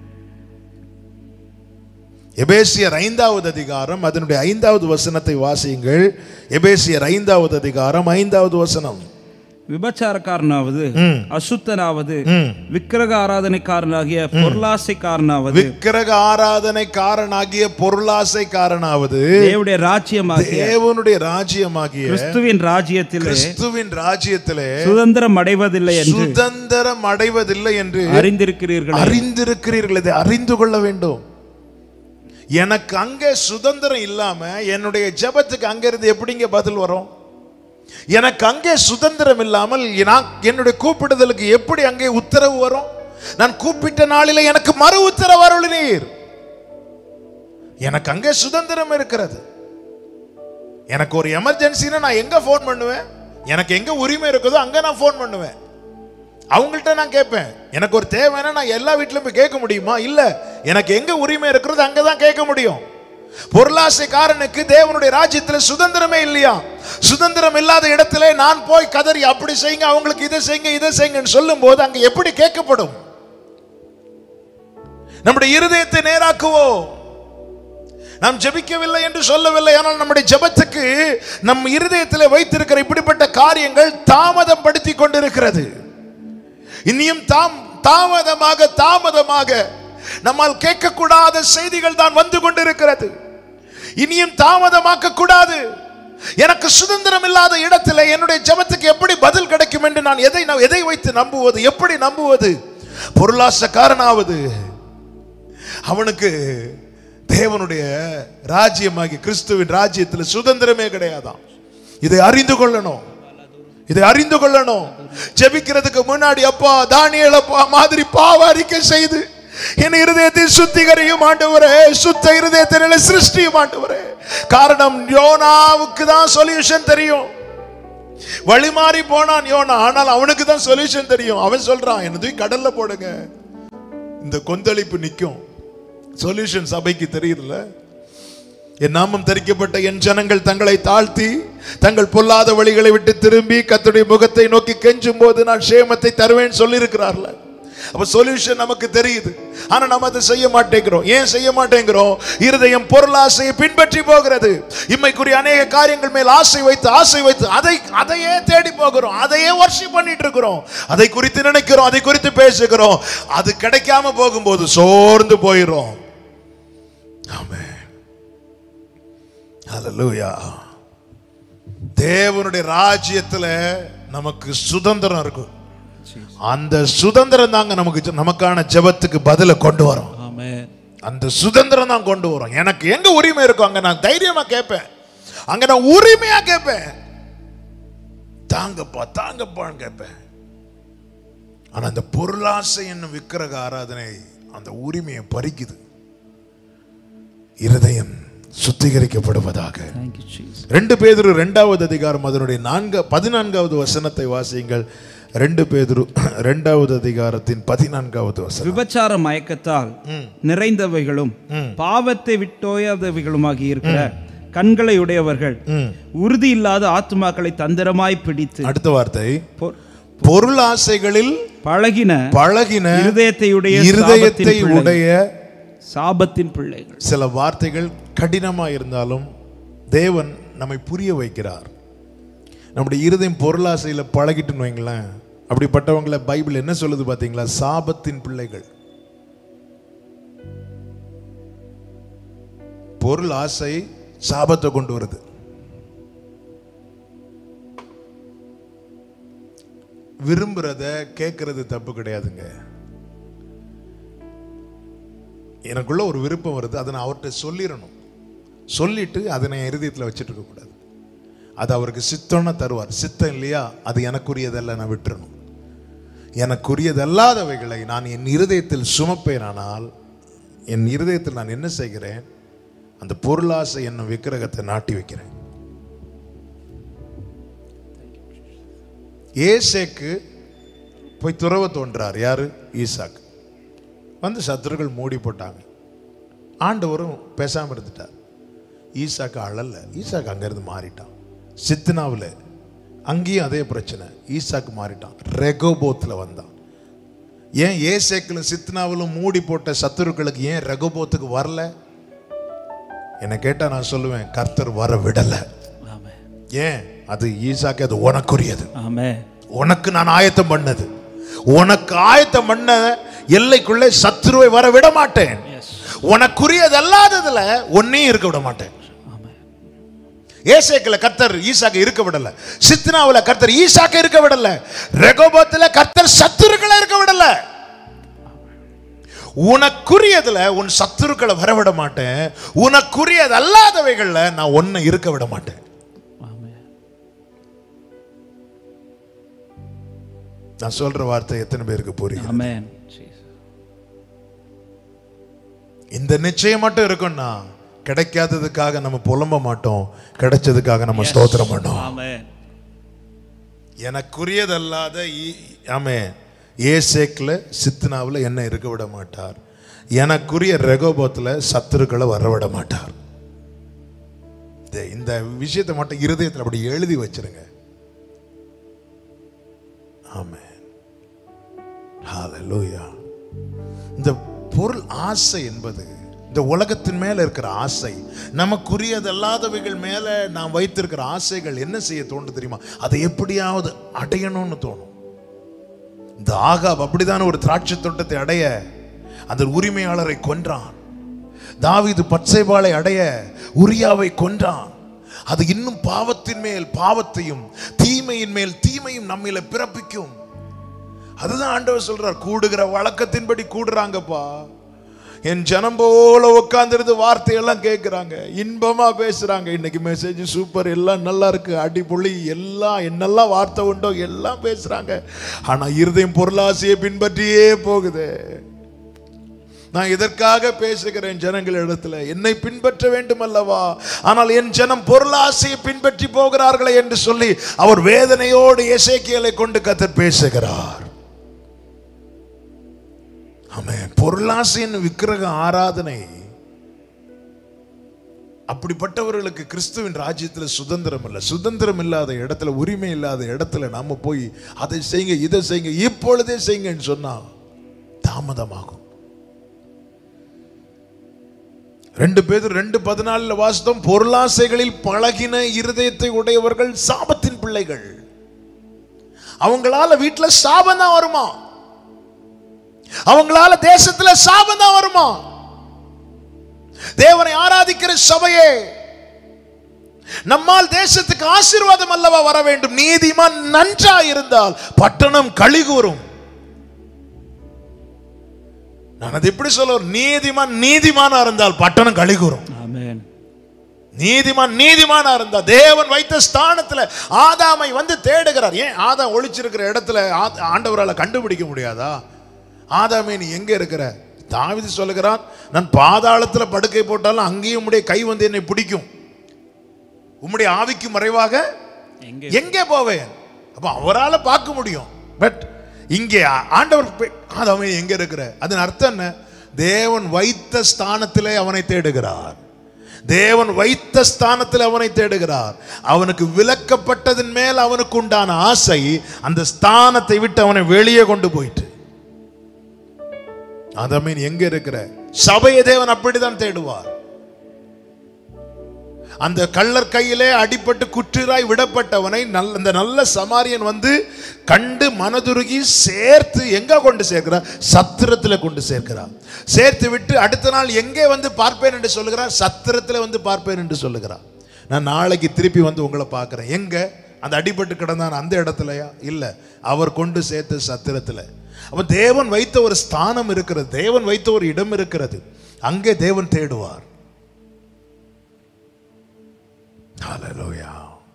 எபேசியர் ஐந்தாவது அதிகாரம் அதனுடைய ஐந்தாவது வசனத்தை வாசியுங்கள் எபேசியர் ஐந்தாவது அதிகாரம் ஐந்தாவது வசனம் விபச்சாரக்காரனாவது ம். அசுத்தனாவது ம். விக்கிரக ஆராதனைக்காரனாகிய பொருளாசைக்காரனாவது விக்கிரக ஆராதனைக்காரனாகிய பொருளாசைக்காரனாவது தேவனுடைய ராஜ்யமாகிய தேவனுடைய ராஜ்யமாகிய கிறிஸ்துவின் ராஜ்யத்திலே கிறிஸ்துவின் ராஜ்யத்திலே சுதந்திரம் அடைவதில்லை என்று சுதந்திரம் அடைவதில்லை என்று அறிந்திருக்கிறீர்கள் அறிந்திருக்கிறீர்கள் இதை அறிந்து கொள்ள வேண்டும் எனக்கு அங்கே சுதந்திரம் இல்லாம என்னுடைய ஜெபத்துக்கு அங்க இருந்து எப்படிங்க பதில் வரும் எனக்கு அங்கே சுதந்திரம் இல்லாமல் நான் என்னுடைய கூப்பிடுதலுக்கு எப்படி அங்கே உத்தரவு வரும் நான் கூப்பிட்ட நாளிலே எனக்கு மறு உத்தரவு அருளினீர் எனக்கு அங்கே சுதந்திரம் இருக்கிறது எனக்கு ஒரு எமர்ஜென்சினா நான் எங்க ஃபோன் பண்ணுவேன் எனக்கு எங்க உரிமை இருக்குதோ அங்க நான் ஃபோன் பண்ணுவேன் அவங்கள்ட்ட நான் கேட்பேன் எனக்கு ஒரு தேவைன்னா நான் எல்லா வீட்லயும் போய் கேட்க முடியுமா இல்ல எனக்கு எங்க உரிமை இருக்கிறது அங்க தான் கேட்க முடியும் பொருளாசைக்காரனுக்கு தேவனுடைய ராஜ்யத்தில் சுதந்திரமே இல்லையா சுதந்திரம் இல்லாத இடத்துல நான் போய் கதறி அப்படி செய்யுங்க அவங்களுக்கு இதை செய்யுங்க இதை செய்யுங்கன்னு சொல்லும் போது அங்க எப்படி கேட்கப்படும் நம்முடைய இருதயத்தை நேராக்குவோம் நாம் ஜெபிக்கவில்லை என்று சொல்லவில்லை ஆனால் நம்முடைய ஜெபத்துக்கு நம் இருதயத்தில் வைத்திருக்கிற இப்படிப்பட்ட காரியங்கள் தாமதம் படுத்தி கொண்டிருக்கிறது இனியும் தாம் தாமதமாக தாமதமாக நம்மால் கேட்கக்கூடாத செய்திகள் தான் வந்து கொண்டிருக்கிறது இனியும் தாமதமாக்க கூடாது எனக்கு சுதந்திரம் இல்லாத இடத்துல என்னுடைய ஜெபத்துக்கு எப்படி பதில் கிடைக்கும் என்று நான் எதை நான் எதை வைத்து நம்புவது எப்படி நம்புவது பொருளாசக்காரனாவது அவனுக்கு தேவனுடைய ராஜ்யமாகி கிறிஸ்துவின் ராஜ்யத்தில் சுதந்திரமே கிடையாதாம் இதை அறிந்து கொள்ளணும் இதை அறிந்து கொள்ளணும் ஜெபிக்கிறதுக்கு முன்னாடி அப்பா தானியல் அப்பா மாதிரி பாவ அறிக்கை செய்து என் இருதயத்தை சுத்திகரியும் ஆண்டவரே சுத்த இருதயத்தினால சிருஷ்டியும் ஆண்டவரே காரணம் யோனாவுக்கு தான் சொல்யூஷன் தெரியும் வழி மாறி போனான் யோனா ஆனால் அவனுக்கு தான் சொல்யூஷன் தெரியும் அவன் சொல்றான் என்ன தூக்கி கடல்ல போடுங்க இந்த கொந்தளிப்பு நிக்கும் சொல்யூஷன் சபைக்கு தெரியுதுல்ல என் நாமம் தரிக்கப்பட்ட என் ஜனங்கள் தங்களை தாழ்த்தி தங்கள் பொல்லாத வழிகளை விட்டு திரும்பி கர்த்தருடைய முகத்தை நோக்கி கெஞ்சும் போது நான் சேமத்தை தருவேன் சொல்லியிருக்கிறார்ல அப்ப சொல்யூஷன் நமக்கு தெரியுது ஆனா நம்ம அதை செய்ய மாட்டேங்கிறோம் ஏன் செய்ய மாட்டேங்கிறோம் இருதயம் பொருளாசையை பின்பற்றி போகிறது இம்மைக்குரிய அநேக காரியங்கள் மேல் ஆசை வைத்து ஆசை வைத்து அதை அதையே தேடி போகிறோம் அதையே வர்ஷிப் பண்ணிட்டு இருக்கிறோம் அதை குறித்து நினைக்கிறோம் அதை குறித்து பேசுகிறோம் அது கிடைக்காம போகும்போது சோர்ந்து போயிடும் ஆமென் ஹalleluya தேவனுடைய ராஜ்யத்துல நமக்கு சுதந்திரம் இருக்கும் அந்த சுதந்திரம் தாங்க நமக்கு நமக்கான ஜெபத்துக்கு பதில கொண்டு வரும் ஆமென் அந்த சுதந்திரம் தான் கொண்டு வரும் எனக்கு எங்க உரிமை இருக்கும் அங்க நான் தைரியமா கேட்பேன் அங்க நான் உரிமையா கேட்பேன் தாங்கப்பா தாங்கப்பான்னு கேட்பேன் ஆனா அந்த பொருளாசை என்னும் விக்கிரக ஆராதனை அந்த உரிமையை பறிக்குது இருதயம் சுத்திகரிக்கப்படுவதாக Thank you, Jesus. ரெண்டு பேதுரு ரெண்டாவது அதிகாரம் அதனுடைய நான்கு பதினான்காவது வசனத்தை வாசியுங்கள் ரெண்டு பேதுரு ரெண்டாவது அதிகாரத்தின் பதினான்காவது வசனம் விபச்சார மயக்கத்தால் நிறைந்தவைகளும் பாவத்தை விட்டோயாதவைகளுமாகி இருக்கிற கண்களை உடையவர்கள் உறுதி இல்லாத ஆத்துமாக்களை தந்திரமாய் பிடித்து அடுத்த வார்த்தை பொ- பொருள் ஆசைகளில் பழகின பழகின இருதயத்தையுடைய இருதயத்தை சாபத்தின் பிள்ளை- உடைய சாபத்தின் பிள்ளைகள் சில வார்த்தைகள் கடினமா இருந்தாலும் தேவன் நம்மை புரிய வைக்கிறார் நம்முடைய இருதயம் பொருளாசையில பழகிட்டுன்னு வைங்களேன் அப்படிப்பட்டவங்களை பைபிள் என்ன சொல்லுது பாத்தீங்களா சாபத்தின் பிள்ளைகள் பொருள் ஆசை சாபத்தை கொண்டு வருது விரும்புறத கேட்கறது தப்பு கிடையாதுங்க எனக்குள்ள ஒரு விருப்பம் வருது அதை நான் அவர்கிட்ட சொல்லிடணும் சொல்லிட்டு அதை நான் இருதயத்தில் வச்சுட்டு இருக்கக்கூடாது அது அவருக்கு சித்தம்னா தருவார் சித்தம் இல்லையா அது எனக்குரியதல்ல நான் விட்டுறணும் எனக்குரியதல்லாதவைகளை நான் என் இருதயத்தில் சுமப்பேனானால் என் இருதயத்தில் நான் என்ன செய்கிறேன் அந்த பொருளாசை என்னும் விக்கிரகத்தை நாட்டி வைக்கிறேன் ஏசேக்கு போய் துறவ தோன்றார் யாரு ஈசாக்கு வந்து சத்துருக்கள் மூடி போட்டாங்க ஆண்டவரும் பேசாம இருந்துட்டார் ஈசாக்கு அழல ஈசாக்கு அங்கிருந்து மாறிட்டான் சித்னாவில் அங்கேயும் அதே பிரச்சனை ஈசாக்கு மாறிட்டான் ரெகோபோத்தில் வந்தான் ஏன் ஏசேக்கிலும் சித்னாவிலும் மூடி போட்ட சத்துருக்களுக்கு ஏன் ரெகோபோத்துக்கு வரல என்னை கேட்டா நான் சொல்லுவேன் கர்த்தர் வர விடல ஆமென் ஏன் அது ஈசாக்கு அது உனக்குரியது ஆமென் உனக்கு நான் ஆயத்தம் பண்ணது உனக்கு ஆயத்தம் பண்ண எல்லைக்குள்ளே சத்துருவை வர விட மாட்டேன் உனக்குரியது அல்லாததுல ஒன்னையும் இருக்க விட மாட்டேன் ஏசேக்கில் கர்த்தர் ஈசாக்கு இருக்க விடல சித்னாவுல கர்த்தர் ஈசாக்க இருக்க விடல ரெகோபத்துல கர்த்தர் சத்துருக்களை இருக்க விடல உனக்குரியதுல உன் சத்துருக்களை வரவிட மாட்டேன் உனக்குரியது அல்லாதவைகள்ல நான் ஒன்னை இருக்க விட மாட்டேன் ஆமென் நான் சொல்ற வார்த்தை எத்தனை பேருக்கு புரியும் ஆமென் ஜீசஸ் இந்த நிச்சயம் மட்டும் இருக்கும்னா கிடைக்காததுக்காக நம்ம புலம்ப மாட்டோம் கிடைச்சதுக்காக நம்ம ஸ்தோத்திரம் பண்ணோம் ஆமென் எனக்குரியதல்லாத ஈ- ஆமே ஏசேக்கில் சித்னாவில் என்ன இருக்க விட மாட்டார் எனக்குரிய ரெகோபத்தில் சத்துருக்களை வர விட மாட்டார் இந்த- இந்த விஷயத்தை மட்டும் இருதயத்தில் அப்படி எழுதி வச்சிருங்க ஆமே ஹalleluya இந்த பொருள் ஆசை என்பது இந்த உலகத்தின் மேல இருக்கிற ஆசை நமக்குரியதல்லாதவைகள் மேல நாம் வைத்திருக்கிற ஆசைகள் என்ன செய்ய தோணுது தெரியுமா அதை எப்படியாவது அடையணும்னு தோணும் இந்த ஆகாப் அப்படிதான ஒரு திராட்சை தோட்டத்தை அடைய அந்த உரிமையாளரை கொன்றான் தாவீது பச்சைபாலை அடைய உரியாவை கொன்றான் அது இன்னும் பாவத்தின் மேல் பாவத்தையும் தீமையின் மேல் தீமையும் நம்மில பிறப்பிக்கும் அதுதான் ஆண்டவர் சொல்றார் கூடுகிற வழக்கத்தின்படி கூடுறாங்கப்பா என் ஜனம் போல உட்காந்துருந்து வார்த்தையெல்லாம் கேட்குறாங்க இன்பமா பேசுறாங்க இன்னைக்கு மெசேஜ் சூப்பர் எல்லாம் நல்லா இருக்கு அடிப்பொழி எல்லாம் என்னெல்லாம் வார்த்தை உண்டோ எல்லாம் பேசுறாங்க ஆனா இருதயம் பொருளாசையை பின்பற்றியே போகுது நான் இதற்காக பேசுகிறேன் ஜனங்களிடத்துல என்னை பின்பற்ற வேண்டும் அல்லவா ஆனால் என் ஜனம் பொருளாசையை பின்பற்றி போகிறார்களே என்று சொல்லி அவர் வேதனையோடு எசேக்கியலை கொண்டு கத்தர் பேசுகிறார் ஆமென் பொருளாசையின் விக்கிரக ஆராதனை அப்படிப்பட்டவர்களுக்கு கிறிஸ்துவின் ராஜ்யத்தில் சுதந்திரம் இல்லை சுதந்திரம் இல்லாத இடத்துல உரிமை இல்லாத இடத்துல நாம போய் அதை செய்யுங்க இதை செய்யுங்க இப்பொழுதே செய்யுங்கன்னு சொன்னா தாமதமாகும் ரெண்டு பேர் ரெண்டு பதினாலுல வாசித்தோம் பொருளாசைகளில் பழகின இருதயத்தை உடையவர்கள் சாபத்தின் பிள்ளைகள் அவங்களால வீட்டுல சாபம் தான் வருமா அவங்களால தேசத்துல சாபம் தான் வருமா தேவனை ஆராதிக்கிற சபையே நம்மால் தேசத்துக்கு ஆசீர்வாதம் அல்லவா வர வேண்டும் நீதிமான் நன்றா இருந்தால் பட்டணம் கழிகூறும் நான் அது எப்படி சொல்ல நீதிமான் நீதிமானா இருந்தால் பட்டணம் கழிகூறும் ஆமென் நீதிமான் நீதிமானா இருந்தா தேவன் வைத்த ஸ்தானத்துல ஆதாமை வந்து தேடுகிறார் ஏன் ஆதாம் ஒளிச்சிருக்கிற இடத்துல ஆ- ஆண்டவரால கண்டுபிடிக்க முடியாதா ஆதாமே நீ எங்க இருக்கிற தாவிது சொல்லுகிறான் நான் பாதாளத்துல படுக்கை போட்டாலும் அங்கேயும் உம்முடைய கை வந்து என்னை பிடிக்கும் உம்முடைய ஆவிக்கு மறைவாக எங்கே எங்கே போவேன் அப்ப அவரால பார்க்க முடியும் பட் இங்கே ஆண்டவர் பே- ஆதாமே எங்க இருக்கிற அதன் அர்த்தம் என்ன தேவன் வைத்த ஸ்தானத்திலே அவனை தேடுகிறார் தேவன் வைத்த ஸ்தானத்தில் அவனை தேடுகிறார் அவனுக்கு விலக்கப்பட்டதன் மேல் அவனுக்கு உண்டான ஆசை அந்த ஸ்தானத்தை விட்டு அவனை வெளியே கொண்டு போயிட்டு அதமீன் எங்க இருக்கிற சபையை தேவன் அப்படிதான் தேடுவார் அந்த கள்ளர் கையிலே அடிபட்டு குற்றிராய் விடப்பட்டவனை நல்ல அந்த நல்ல சமாரியன் வந்து கண்டு மனதுருகி சேர்த்து எங்க கொண்டு சேர்க்கிறார் சத்திரத்துல கொண்டு சேர்க்கிறார் சேர்த்து விட்டு அடுத்த நாள் எங்கே வந்து பார்ப்பேன் என்று சொல்லுகிறார் சத்திரத்துல வந்து பார்ப்பேன் என்று சொல்லுகிறார் நான் நாளைக்கு திருப்பி வந்து உங்களை பார்க்கிறேன் எங்க அந்த அடிபட்டு கிடந்தான் அந்த இடத்துலயா இல்ல அவர் கொண்டு சேர்த்த சத்திரத்துல அப்ப தேவன் வைத்த ஒரு ஸ்தானம் இருக்கிறது தேவன் வைத்த ஒரு இடம் இருக்கிறது அங்கே தேவன் தேடுவார் Hallelujah.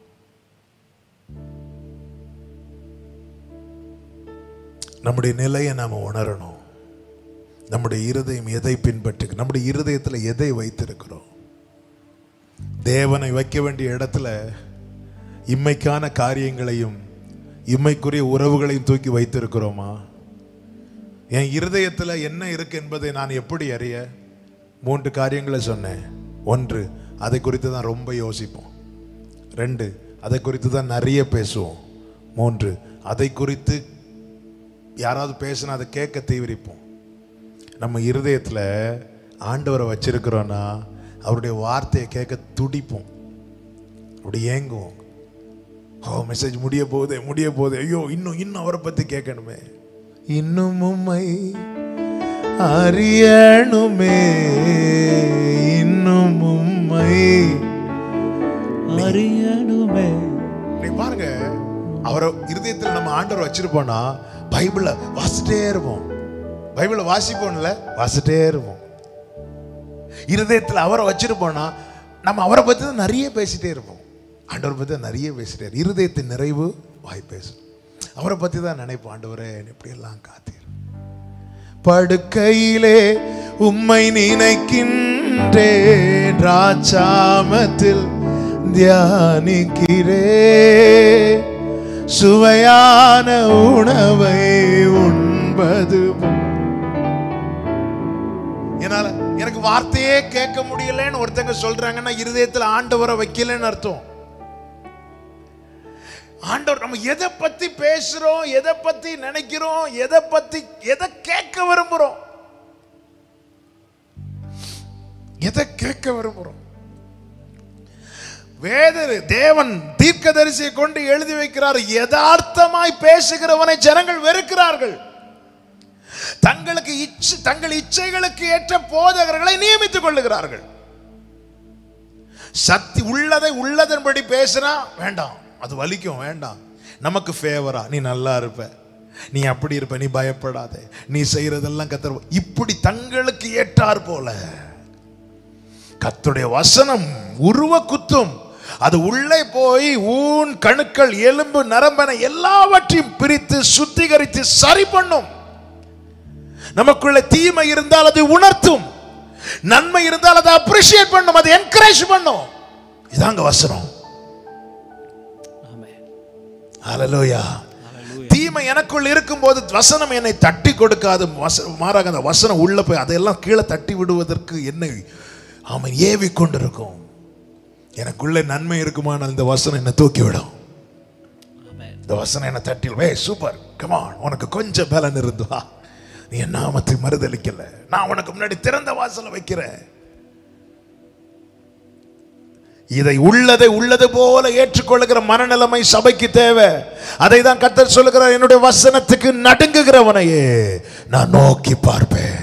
நம்முடைய நிலையை நாம உணரணும் நம்முடைய இருதயம் எதை பின்பற்று நம்முடைய இருதயத்தில் எதை வைத்திருக்கிறோம் தேவனை வைக்க வேண்டிய இடத்துல இம்மைக்கான காரியங்களையும் இம்மைக்குரிய உறவுகளையும் தூக்கி வைத்திருக்கிறோமா என் இருதயத்தில் என்ன இருக்கு என்பதை நான் எப்படி அறிய மூன்று காரியங்களை சொன்னேன் ஒன்று அதை குறித்து தான் ரொம்ப யோசிப்போம் ரெண்டு அதை குறித்து தான் நிறைய பேசுவோம் மூன்று அதை குறித்து யாராவது பேசினா அதை கேட்க தீவிரிப்போம் நம்ம இருதயத்தில் ஆண்டவரை வச்சிருக்கிறோன்னா அவருடைய வார்த்தையை கேட்க துடிப்போம் அப்படி ஏங்குவோம் ஓ மெசேஜ் முடிய போகுதே முடிய போகுதே ஐயோ இன்னும் இன்னும் அவரை பத்தி கேட்கணுமே இன்னும் உம்மை அறியணுமே இன்னும் உம்மை அறியணுமே நீ பாருங்க அவரை இருதயத்தில் நம்ம ஆண்டவர் வச்சிருப்போம்னா பைபிளை வாசிட்டே இருப்போம் பைபிளை வாசிப்போம்ல வாசிட்டே இருப்போம் இருதயத்தில் அவரை வச்சிருப்போம்னா நம்ம அவரை பத்தி தான் நிறைய பேசிட்டே இருப்போம் ஆண்டவரை பத்தி தான் நிறைய பேசிட்டே இருப்போம். இருதயத்தின் நிறைவு வாய் பேசும் அவரை பத்தி தான் நினைப்போம் ஆண்டவரே எப்படியெல்லாம் காத்தீர் படுக்கையிலே உம்மை நினைக்கின்றேன் ராஜாமத்தில் தியானிக்கிறே சுவையான உணவை உண்பது போல். என்னால எனக்கு வார்த்தையே கேட்க முடியலன்னு ஒருத்தங்க சொல்றாங்கன்னா இருதயத்துல ஆண்டவரை வைக்கலன்னு அர்த்தம் ஆண்டவர் நம்ம எதை பத்தி பேசுறோம் எதை பத்தி நினைக்கிறோம் எதை பத்தி எதை கேட்க விரும்புறோம் எதை கேட்க விரும்புறோம் வேத தேவன் தீர்க்கதரிசியை கொண்டு எழுதி வைக்கிறார் யதார்த்தமாய் பேசுகிறவனை ஜனங்கள் வெறுக்கிறார்கள் தங்களுக்கு இச்சை தங்கள் இச்சைகளுக்கு ஏற்ற போதகர்களை நியமித்துக் கொள்ளுகிறார்கள் சக்தி உள்ளதை உள்ளதன்படி பேசினா வேண்டாம் அது வலிக்கும் வேண்டாம் நமக்கு ஃபேவரா நீ நல்லா இருப்ப நீ அப்படி இருப்ப நீ பயப்படாத நீ செய்யறதெல்லாம் கத்தர் இப்படி தங்களுக்கு ஏற்றார் போல கர்த்தருடைய வசனம் உருவ குத்தும் அது உள்ளே போய் ஊன் கணுக்கள் எலும்பு நரம்பென எல்லாவற்றையும் பிரித்து சுத்திகரித்து சரி பண்ணும் நமக்குள்ள தீமை இருந்தால் அதை உணர்த்தும் நன்மை இருந்தால் அதை அப்ரிஷியேட் பண்ணும் அதை என்கரேஜ் பண்ணும் இதாங்க வசனம் ஆமென் ஹalleluya தீமை எனக்குள் இருக்கும்போது வசனம் என்னை தட்டி கொடுக்காது வச- மாறாக அந்த வசனம் உள்ள போய் அதையெல்லாம் கீழே தட்டி விடுவதற்கு என்னை அவன் ஏவி கொண்டிருக்கும் எனக்குள்ள நன்மை இருக்குமானால் இந்த வசனம் என்னை தூக்கி விடும் ஆமென் இந்த வசனம் என்ன தட்டில் வே சூப்பர் கமான் உனக்கு கொஞ்சம் பலன் இருந்தா நீ என் நாமத்தை மறுதளிக்கல நான் உனக்கு முன்னாடி திறந்த வாசலை வைக்கிறேன் இதை உள்ளதை உள்ளது போல ஏற்றுக்கொள்ளுகிற மனநிலைமை சபைக்கு தேவை அதை தான் கத்தர் சொல்லுகிறார் என்னுடைய வசனத்துக்கு நடுங்குகிறவனையே நான் நோக்கி பார்ப்பேன்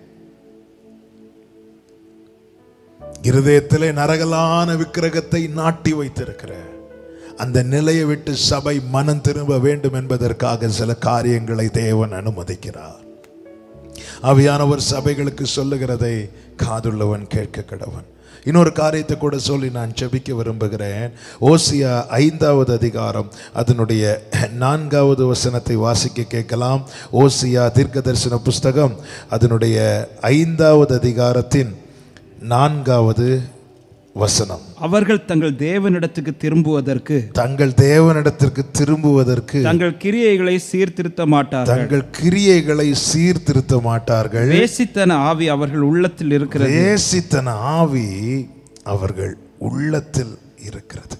இருதயத்திலே நரகலான விக்கிரகத்தை நாட்டி வைத்திருக்கிற அந்த நிலையை விட்டு சபை மனம் திரும்ப வேண்டும் என்பதற்காக சில காரியங்களை தேவன் அனுமதிக்கிறார் ஆவியானவர் சபைகளுக்கு சொல்லுகிறதை காதுள்ளவன் கேட்க கடவன் இன்னொரு காரியத்தை கூட சொல்லி நான் ஜெபிக்க விரும்புகிறேன் ஓசியா ஐந்தாவது அதிகாரம் அதனுடைய நான்காவது வசனத்தை வாசிக்க கேட்கலாம் ஓசியா தீர்க்கதரிசன புஸ்தகம் அதனுடைய ஐந்தாவது அதிகாரத்தின் நான்காவது வசனம் அவர்கள் தங்கள் தேவனிடத்துக்கு திரும்புவதற்கு தங்கள் தேவனிடத்திற்கு திரும்புவதற்கு தங்கள் கிரியைகளை சீர்திருத்த மாட்டார்கள் தங்கள் கிரியைகளை சீர்திருத்த மாட்டார்கள் வேசித்தன ஆவி அவர்கள் உள்ளத்தில் இருக்கிறது வேசித்தன ஆவி அவர்கள் உள்ளத்தில் இருக்கிறது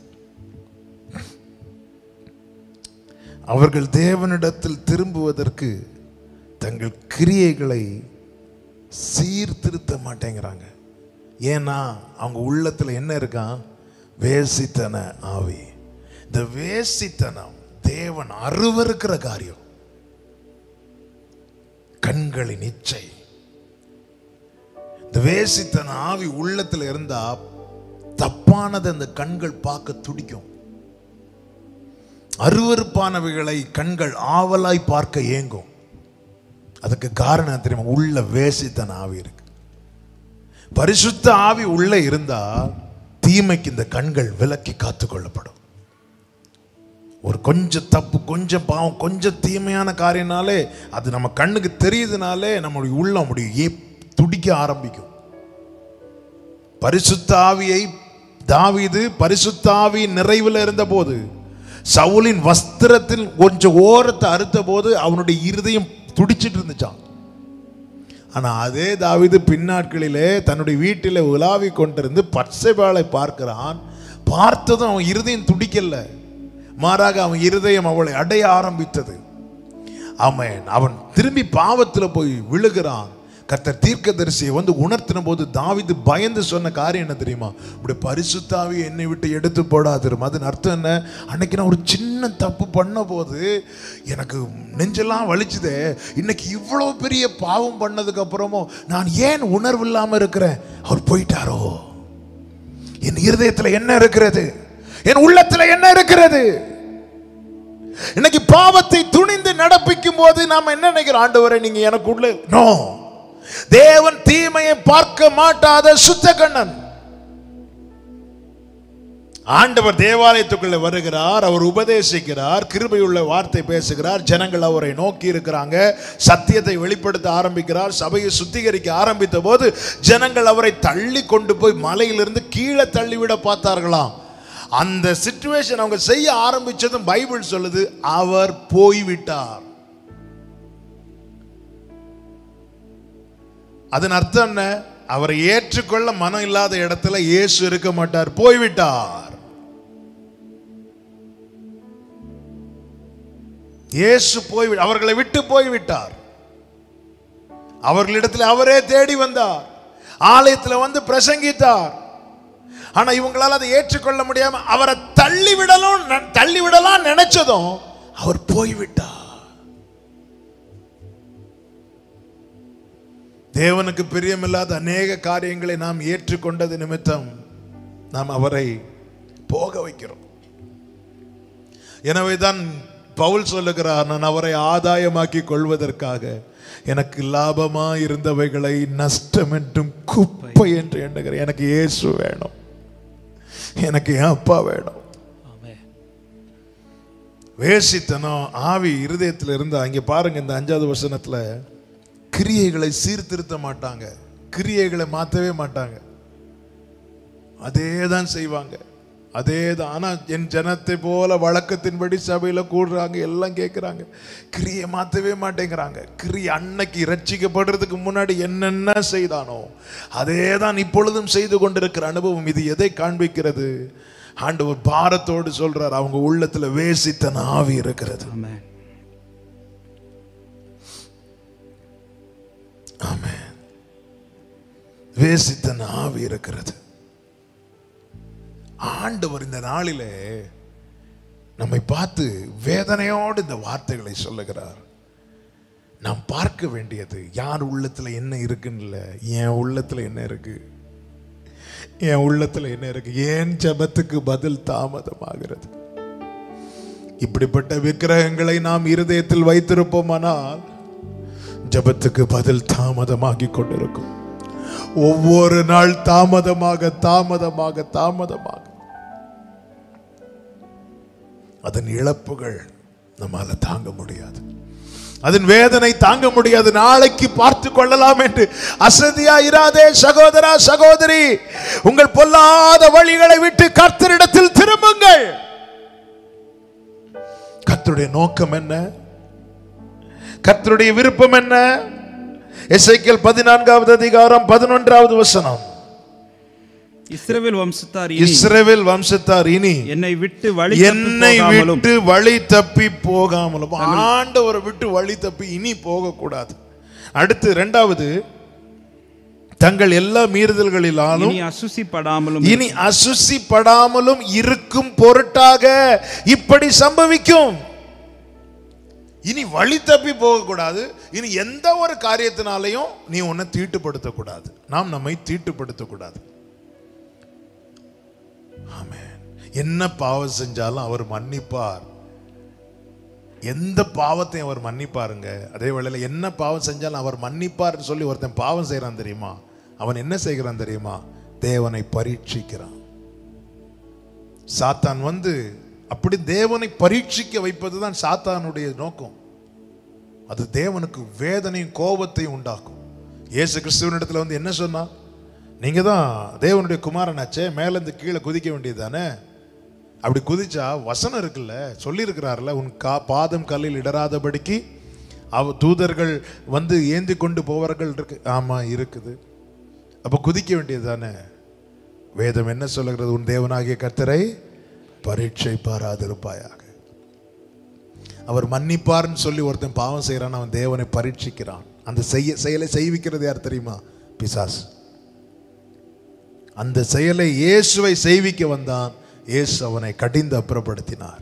அவர்கள் தேவனிடத்தில் திரும்புவதற்கு தங்கள் கிரியைகளை சீர்திருத்த மாட்டேங்கிறாங்க ஏன்னா அவங்க உள்ளத்துல என்ன இருக்கான் வேசித்தன ஆவி இந்த வேசித்தனம் தேவன் அருவருக்கிற காரியம் கண்களின் இச்சை இந்த வேசித்தன ஆவி உள்ளத்துல இருந்தா தப்பானதை அந்த கண்கள் பார்க்க துடிக்கும் அருவருப்பானவைகளை கண்கள் ஆவலாய் பார்க்க ஏங்கும் அதுக்கு காரணம் என்ன தெரியுமா உள்ள வேசித்தன ஆவி இருக்கு பரிசுத்த ஆவி உள்ள இருந்தா தீமைக்கு இந்த கண்கள் விலக்கி காத்து கொள்ளப்படும் ஒரு கொஞ்சம் தப்பு கொஞ்சம் பாவம் கொஞ்சம் தீமையான காரியனாலே அது நம்ம கண்ணுக்கு தெரியுதுனாலே நம்மளுடைய உள்ளம் அப்படி ஏ துடிக்க ஆரம்பிக்கும் பரிசுத்த ஆவியை தாவீது பரிசுத்த ஆவி நிறைவில் இருந்தபோது சவுலின் வஸ்திரத்தில் கொஞ்சம் ஓரத்தை அறுத்த போது அவனுடைய இருதயம் துடிச்சிட்டு இருந்துச்சான் ஆனா அதே தாவீது பின்னாட்களிலே தன்னுடைய வீட்டிலே உலாவி கொண்டிருந்து பச்சைபாலை பார்க்கிறான் பார்த்ததும் அவன் இருதயம் துடிக்கல மாறாக அவன் இருதயம் அவளை அடைய ஆரம்பித்தது அவன் அவன் திரும்பி பாவத்தில் போய் விழுகிறான் கர்த்தர் தீர்க்கதரிசியை வந்து உணர்த்தின போது தாவிது பயந்து சொன்ன காரியம் என்ன தெரியுமா இப்படி பரிசுத்தாவி என்னை விட்டு எடுத்து போடாதிரும் அதன் அர்த்தம் என்ன அன்னைக்கு நான் ஒரு சின்ன தப்பு பண்ண போது எனக்கு நெஞ்செல்லாம் வலிச்சுதே இன்னைக்கு இவ்வளோ பெரிய பாவம் பண்ணதுக்கு அப்புறமும் நான் ஏன் உணர்வு இல்லாம இருக்கிறேன் அவர் போயிட்டாரோ என் இருதயத்துல என்ன இருக்கிறது என் உள்ளத்துல என்ன இருக்கிறது இன்னைக்கு பாவத்தை துணிந்து நடப்பிக்கும் போது நாம என்ன நினைக்கிறோம் ஆண்டவரை நீங்க எனக்குள்ள நோ தேவன் தீமையை பார்க்க மாட்டாத சுத்த கண்ணன் ஆண்டவர் தேவாலயத்துக்குள்ள வருகிறார் அவர் உபதேசிக்கிறார் கிருபையுள்ள வார்த்தை பேசுகிறார் ஜனங்கள் அவரை நோக்கி இருக்கிறாங்க சத்தியத்தை வெளிப்படுத்த ஆரம்பிக்கிறார் சபையை சுத்திகரிக்க ஆரம்பித்த போது ஜனங்கள் அவரை தள்ளி கொண்டு போய் மலையிலிருந்து கீழே தள்ளிவிட பார்த்தார்களாம் அந்த சிச்சுவேஷன் அவங்க செய்ய ஆரம்பிச்சதும் பைபிள் சொல்லுது அவர் போய்விட்டார் அதன் அர்த்தம் என்ன அவரை ஏற்றுக்கொள்ள மனம் இல்லாத இடத்துல இயேசு இருக்க மாட்டார் போய்விட்டார் இயேசு போய் அவர்களை விட்டு போய்விட்டார் அவர்களிடத்தில் அவரே தேடி வந்தார் ஆலயத்தில் வந்து பிரசங்கித்தார் ஆனா இவங்களால அதை ஏற்றுக்கொள்ள முடியாம அவரை தள்ளி விடலாம் தள்ளி விடலாம் நினைச்சதும் அவர் போய்விட்டார் தேவனுக்கு பிரியமில்லாத அநேக காரியங்களை நாம் ஏற்றுக்கொண்டது நிமித்தம் நாம் அவரை போக வைக்கிறோம் எனவேதான் பவுல் சொல்லுகிறார் நான் அவரை ஆதாயமாக்கி கொள்வதற்காக எனக்கு லாபமா இருந்தவைகளை நஷ்டம் என்றும் குப்பை என்று எண்ணுகிறேன் எனக்கு இயேசு வேணும் எனக்கு என் அப்பா வேணும் வேசித்தனம் ஆவி இருதயத்தில் இருந்தா இங்க பாருங்க இந்த அஞ்சாவது வசனத்துல கிரியைகளை சீர்திருத்த மாட்டாங்க கிரியைகளை மாற்றவே மாட்டாங்க அதே தான் செய்வாங்க அதே தான் ஆனால் என் ஜனத்தை போல வழக்கத்தின்படி சபையில் கூடுறாங்க எல்லாம் கேட்குறாங்க கிரியை மாற்றவே மாட்டேங்கிறாங்க கிரியை அன்னைக்கு ரட்சிக்கப்படுறதுக்கு முன்னாடி என்னென்ன செய்தானோ அதே தான் இப்பொழுதும் செய்து கொண்டிருக்கிற அனுபவம் இது எதை காண்பிக்கிறது ஆண்டவர் பாரத்தோடு சொல்றார் அவங்க உள்ளத்துல வேசித்தன ஆவி இருக்கிறது ஆமென் ஆமென் வேசித்தன ஆவி இருக்கிறது ஆண்டவர் இந்த நாளிலே நம்மை பார்த்து வேதனையோடு இந்த வார்த்தைகளை சொல்லுகிறார் நாம் பார்க்க வேண்டியது யார் உள்ளத்துல என்ன இருக்குன்னு இல்ல என் உள்ளத்துல என்ன இருக்கு என் உள்ளத்துல என்ன இருக்கு ஏன் ஜெபத்துக்கு பதில் தாமதமாகிறது இப்படிப்பட்ட விக்கிரகங்களை நாம் இருதயத்தில் வைத்திருப்போமானால் ஜெபத்துக்கு பதில் தாமதமாகி கொண்டிருக்கும் ஒவ்வொரு நாள் தாமதமாக தாமதமாக தாமதமாக அதன் இழப்புகள் நம்மால தாங்க முடியாது அதன் வேதனை தாங்க முடியாது நாளைக்கு பார்த்து கொள்ளலாம் என்று அசதியா இராதே சகோதரா சகோதரி உங்கள் பொல்லாத வழிகளை விட்டு கர்த்தரிடத்தில் திரும்புங்கள் கர்த்தருடைய நோக்கம் என்ன கர்த்தருடைய விருப்பம் என்ன எசைக்கேல் பதினான்காவது அதிகாரம் பதினொன்றாவது வசனம் இஸ்ரவேல் வம்சத்தார் இனி இஸ்ரவேல் வம்சத்தார் இனி என்னை விட்டு வழி என்னை போகாமலும் விட்டு வழி தப்பி போகாமலும் ஆண்டவரை விட்டு வழி தப்பி இனி போகக்கூடாது அடுத்து இரண்டாவது தங்கள் எல்லா மீறுதல்களிலாலும் இனி அசுசிப்படாமலும் இனி அசுசிப்படாமலும் இருக்கும் பொருட்டாக இப்படி சம்பவிக்கும் இனி வழி தப்பி போகக்கூடாது இனி எந்த ஒரு காரியத்தினாலையும் நீ உன்னை தீட்டுப்படுத்தக்கூடாது நாம் நம்மை தீட்டுப்படுத்தக்கூடாது ஆமென் என்ன பாவம் செஞ்சாலும் அவர் மன்னிப்பார் எந்த பாவத்தையும் அவர் மன்னிப்பாருங்க அதே வேளையில என்ன பாவம் செஞ்சாலும் அவர் மன்னிப்பார்னு சொல்லி ஒருத்தன் பாவம் செய்றான் தெரியுமா அவன் என்ன செய்கிறான் தெரியுமா தேவனை பரீட்சிக்கிறான் சாத்தான் வந்து அப்படி தேவனை பரீட்சிக்க வைப்பது தான் சாத்தானுடைய நோக்கம் அது தேவனுக்கு வேதனையும் கோபத்தையும் உண்டாக்கும் இயேசு கிறிஸ்துவனிடத்துல வந்து என்ன சொன்னா நீங்க தான் தேவனுடைய குமாரனாச்சே மேலேருந்து கீழே குதிக்க வேண்டியது தானே அப்படி குதிச்சா வசனம் இருக்குல்ல சொல்லியிருக்கிறார்ல உன் கா பாதம் கல்லில் இடராதபடிக்கு அவ தூதர்கள் வந்து ஏந்தி கொண்டு போவார்கள் இருக்கு ஆமா இருக்குது அப்ப குதிக்க வேண்டியது தானே வேதம் என்ன சொல்லுகிறது உன் தேவனாகிய கர்த்தரை பரீட்சை பாராதிருப்பாயாக அவர் மன்னிப்பார்னு சொல்லி ஒருத்தன் பாவம் செய்கிறான் அவன் தேவனை பரீட்சிக்கிறான் அந்த செய்ய செயலை செய்விக்கிறது யார் தெரியுமா பிசாஸ் அந்த செயலை இயேசுவை செய்விக்க வந்தான் இயேசு அவனை கடிந்து அப்புறப்படுத்தினார்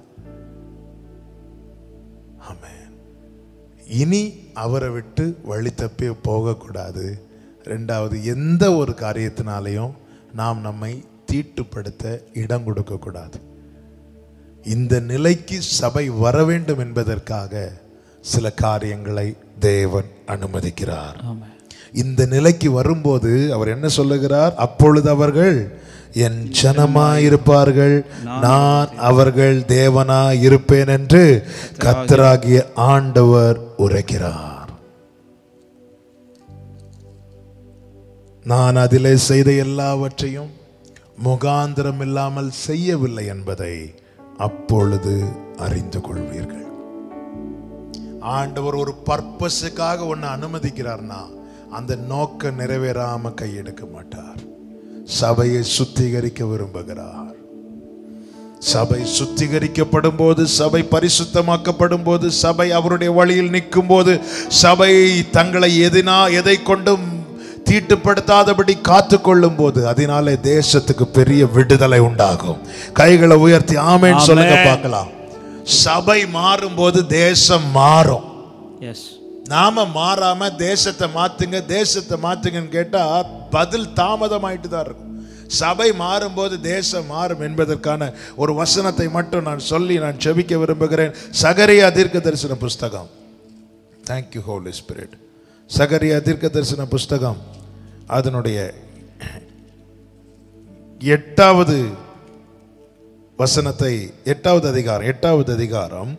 ஆமென் இனி அவரை விட்டு வழி தப்பி போகக்கூடாது ரெண்டாவது எந்த ஒரு காரியத்தினாலையும் நாம் நம்மை தீட்டுப்படுத்த இடம் கொடுக்கக்கூடாது இந்த நிலைக்கு சபை வர வேண்டும் என்பதற்காக சில காரியங்களை தேவன் அனுமதிக்கிறார் ஆமென் இந்த நிலைக்கு வரும்போது அவர் என்ன சொல்லுகிறார் அப்பொழுது அவர்கள் என் ஜனமாயிருப்பார்கள் நான் அவர்கள் தேவனாய் இருப்பேன் என்று கத்தராகிய ஆண்டவர் உரைக்கிறார் நான் அதிலே செய்த எல்லாவற்றையும் முகாந்திரம் இல்லாமல் செய்யவில்லை என்பதை அப்பொழுது அறிந்து கொள்வீர்கள் ஆண்டவர் ஒரு பர்பஸுக்காக ஒன்று அனுமதிக்கிறார்னா அந்த நோக்கம் நிறைவேறாம கையெடுக்க மாட்டார் சபையை சுத்திகரிக்க விரும்புகிறார் சபை சுத்திகரிக்கப்படும் போது சபை பரிசுத்தமாக்கப்படும் போது சபை அவருடைய வழியில் நிற்கும் போது சபை தங்களை எதினா எதை கொண்டும் தீட்டுப்படுத்தாதபடி காத்து கொள்ளும் போது அதனாலே தேசத்துக்கு பெரிய விடுதலை உண்டாகும் கைகளை உயர்த்தி ஆமென் சொல்லுங்க ஆமென். பார்க்கலாம் சபை மாறும்போது தேசம் மாறும் எஸ் நாம மாறாம தேசத்தை மாத்துங்க தேசத்தை மாத்துங்கன்னு கேட்டா பதில் தாமதமாயிட்டு தான் இருக்கும் சபை மாறும்போது தேசம் மாறும் என்பதற்கான ஒரு வசனத்தை மட்டும் நான் சொல்லி நான் செபிக்க விரும்புகிறேன் சகரியா தீர்க்க தரிசன புஸ்தகம் தேங்க்யூ ஹோலி ஸ்பிரிட் சகரியா தீர்க்க தரிசன புஸ்தகம் அதனுடைய எட்டாவது வசனத்தை எட்டாவது அதிகாரம் எட்டாவது அதிகாரம்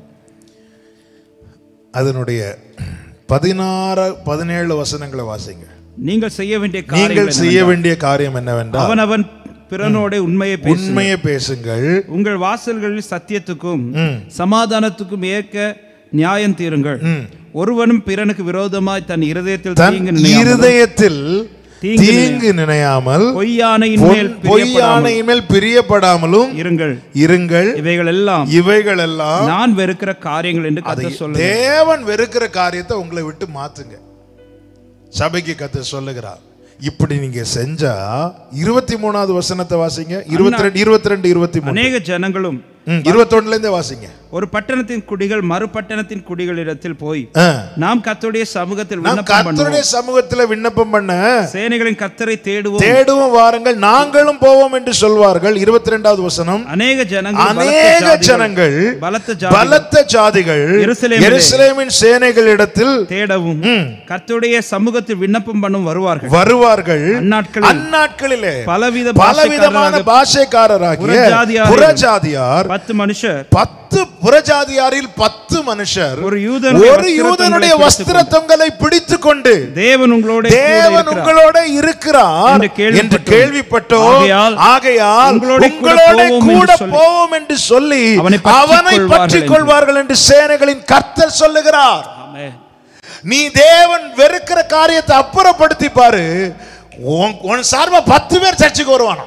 அதனுடைய பதினாறு பதினேழு வசனங்களை வாசிங்க நீங்கள் செய்ய வேண்டிய நீங்கள் காரியங்கள் செய்ய வேண்டிய காரியம் என்னவென்றால் அவனவன் பிறனோட உண்மையை பேசு உண்மையை பேசுங்கள் உங்கள் வாசல்களில் சத்தியத்துக்கும் சமாதானத்துக்கும் ஏற்க நியாயம் தீருங்கள் ஒருவனும் பிறனுக்கு விரோதமாய் தன் இருதயத்தில் தன் தீங்கு நினையாமலும், இருதயத்தில் தீங்கு தீங்கு நினையாமல் பொய்யானையின் மேல் பொன்- பொய்யானையின் மேல் பிரியப்படாமலும் இருங்கள் இருங்கள் இவைகள் எல்லாம் இவைகள் எல்லாம் நான் வெறுக்கிற காரியங்கள் என்று கத்த சொல்ல தேவன் வெறுக்கிற காரியத்தை உங்களை விட்டு மாத்துங்க சபைக்கு கத்த சொல்லுகிறார் இப்படி நீங்க செஞ்சா இருபத்தி மூணாவது வசனத்தை வாசிங்க இருபத்தி ரெண்டு இருபத்தி ரெண்டு இருபத்தி மூணு அநேக ஜனங்களும் இருபத்தொன்னுல இருந்தே வாசிங்க ஒரு பட்டணத்தின் குடிகள் மறு பட்டணத்தின் குடிகளிடத்தில் போய் ஆ. நாம் கர்த்தருடைய சமூகத்தில் நாம் விண்ணப்பம் பண்ணுவோம் கர்த்தருடைய சமூகத்துல விண்ணப்பம் பண்ண சேனைகளின் கர்த்தரை தேடுவோம் தேடுவோம் வாருங்கள் நாங்களும் போவோம் என்று சொல்வார்கள் இருபத்தி ரெண்டாவது வசனம் அநேக ஜனங்கள் அநேக பலத்த ஜனங்கள் பலத்த ஜாதி பலத்த ஜாதிகள் எருசலேமிலே எருசலேமின் சேனைகளிடத்தில் தேடவும் கர்த்தருடைய சமூகத்தில் விண்ணப்பம் பண்ணும் வருவார்கள் வருவார்கள் அந்நாட்களில் அந்நாட்களிலே பலவித பலவிதமான பாஷைக்காரராகிய புறஜாதியாரில் புறஜாதியார் பத்து மனுஷர் பத்து புறஜாதியாரில் பத்து மனுஷர் ஒரு யூதனுடைய ஒரு யூதனுடைய வஸ்திர தொங்கலை பிடித்துக் கொண்டு தேவன் உங்களோட கூட தேவன் இருக்கிறார். உங்களோட இருக்கிறார் என்று கேள்விப்பட்டோம். என்று கேள்விப்பட்டோம் ஆகையால் ஆகையால் உங்களோட கூட உங்களோட போவோம் கூட என்று சொல்லி போவோம் என்று சொல்லி அவனை பற்றிக் அவனை கொள்வார்கள் பற்றிக் என்று. கொள்வார்கள் என்று சேனைகளின் கர்த்தர் சொல்லுகிறார் ஆமென். நீ தேவன் வெறுக்கிற காரியத்தை அப்புறப்படுத்தி பாரு உன் உன் சார்பா பத்து பேர் சர்ச்சுக்கு வருவானோ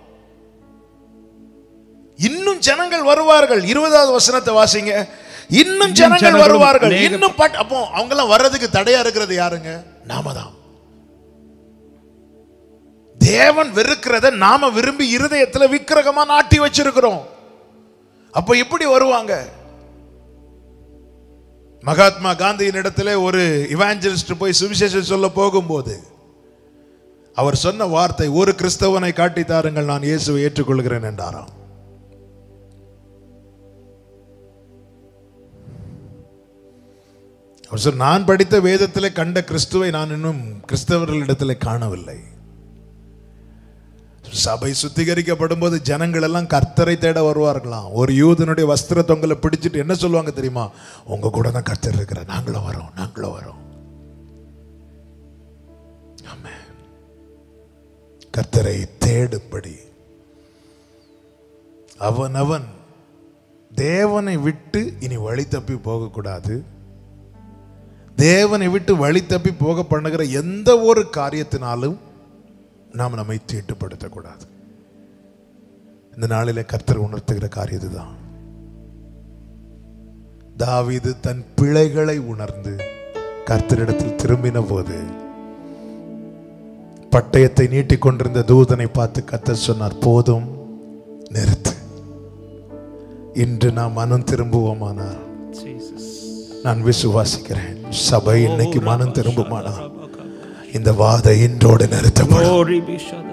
இன்னும் ஜனங்கள் வருவார்கள் இருபதாவது வசனத்தை வாசிங்க இன்னும் ஜனங்கள் ஜனங்களும் வருவார்கள் அநேக- இன்னும் பட் அப்போ அவங்க எல்லாம் வர்றதுக்கு தடையா இருக்கிறது யாருங்க நாம தான் தேவன் வெறுக்கிறத நாம விரும்பி இருதயத்துல விக்கிரகமா நாட்டி வச்சிருக்கிறோம் அப்ப எப்படி வருவாங்க மகாத்மா காந்தியின் இடத்துல ஒரு இவாஞ்சலிஸ்ட் போய் சுவிசேஷம் சொல்ல போகும்போது அவர் சொன்ன வார்த்தை ஒரு கிறிஸ்தவனை காட்டி தாருங்கள் நான் இயேசுவை ஏற்றுக்கொள்கிறேன் என்றாராம் அவர் சொன்ன நான் படித்த வேதத்திலே கண்ட கிறிஸ்துவை நான் இன்னும் கிறிஸ்தவர்களிடத்திலே காணவில்லை சபை சுத்திகரிக்கப்படும் போது ஜனங்கள் எல்லாம் கர்த்தரை தேட வருவார்களாம் ஒரு யூதனுடைய வஸ்திர தொங்கலை பிடிச்சிட்டு என்ன சொல்லுவாங்க தெரியுமா உங்க கூட தான் கர்த்தர் இருக்கிற நாங்களும் வரோம் நாங்களும் வரோம் ஆமென். கர்த்தரை தேடும்படி அவன் அவன் தேவனை விட்டு இனி வழி தப்பி போகக்கூடாது தேவனை விட்டு வழி தப்பி போக பண்ணுகிற எந்த ஒரு காரியத்தினாலும் நாம் நம்மை தீட்டுப்படுத்தக்கூடாது இந்த நாளிலே கர்த்தர் உணர்த்துகிற காரியம் இதுதான் தாவீது தன் பிழைகளை உணர்ந்து கர்த்தரிடத்தில் திரும்பின போது பட்டயத்தை நீட்டிக் கொண்டிருந்த தூதனை பார்த்து கர்த்தர் சொன்னார் போதும் நிறுத்து இன்று நாம் மனம் திரும்புவோமானார் நான் விசுவாசிக்கிறேன் சபை இன்னைக்கு மனம் திரும்புமானார் இந்த வாதை இன்றோடு நிறுத்தப்படும்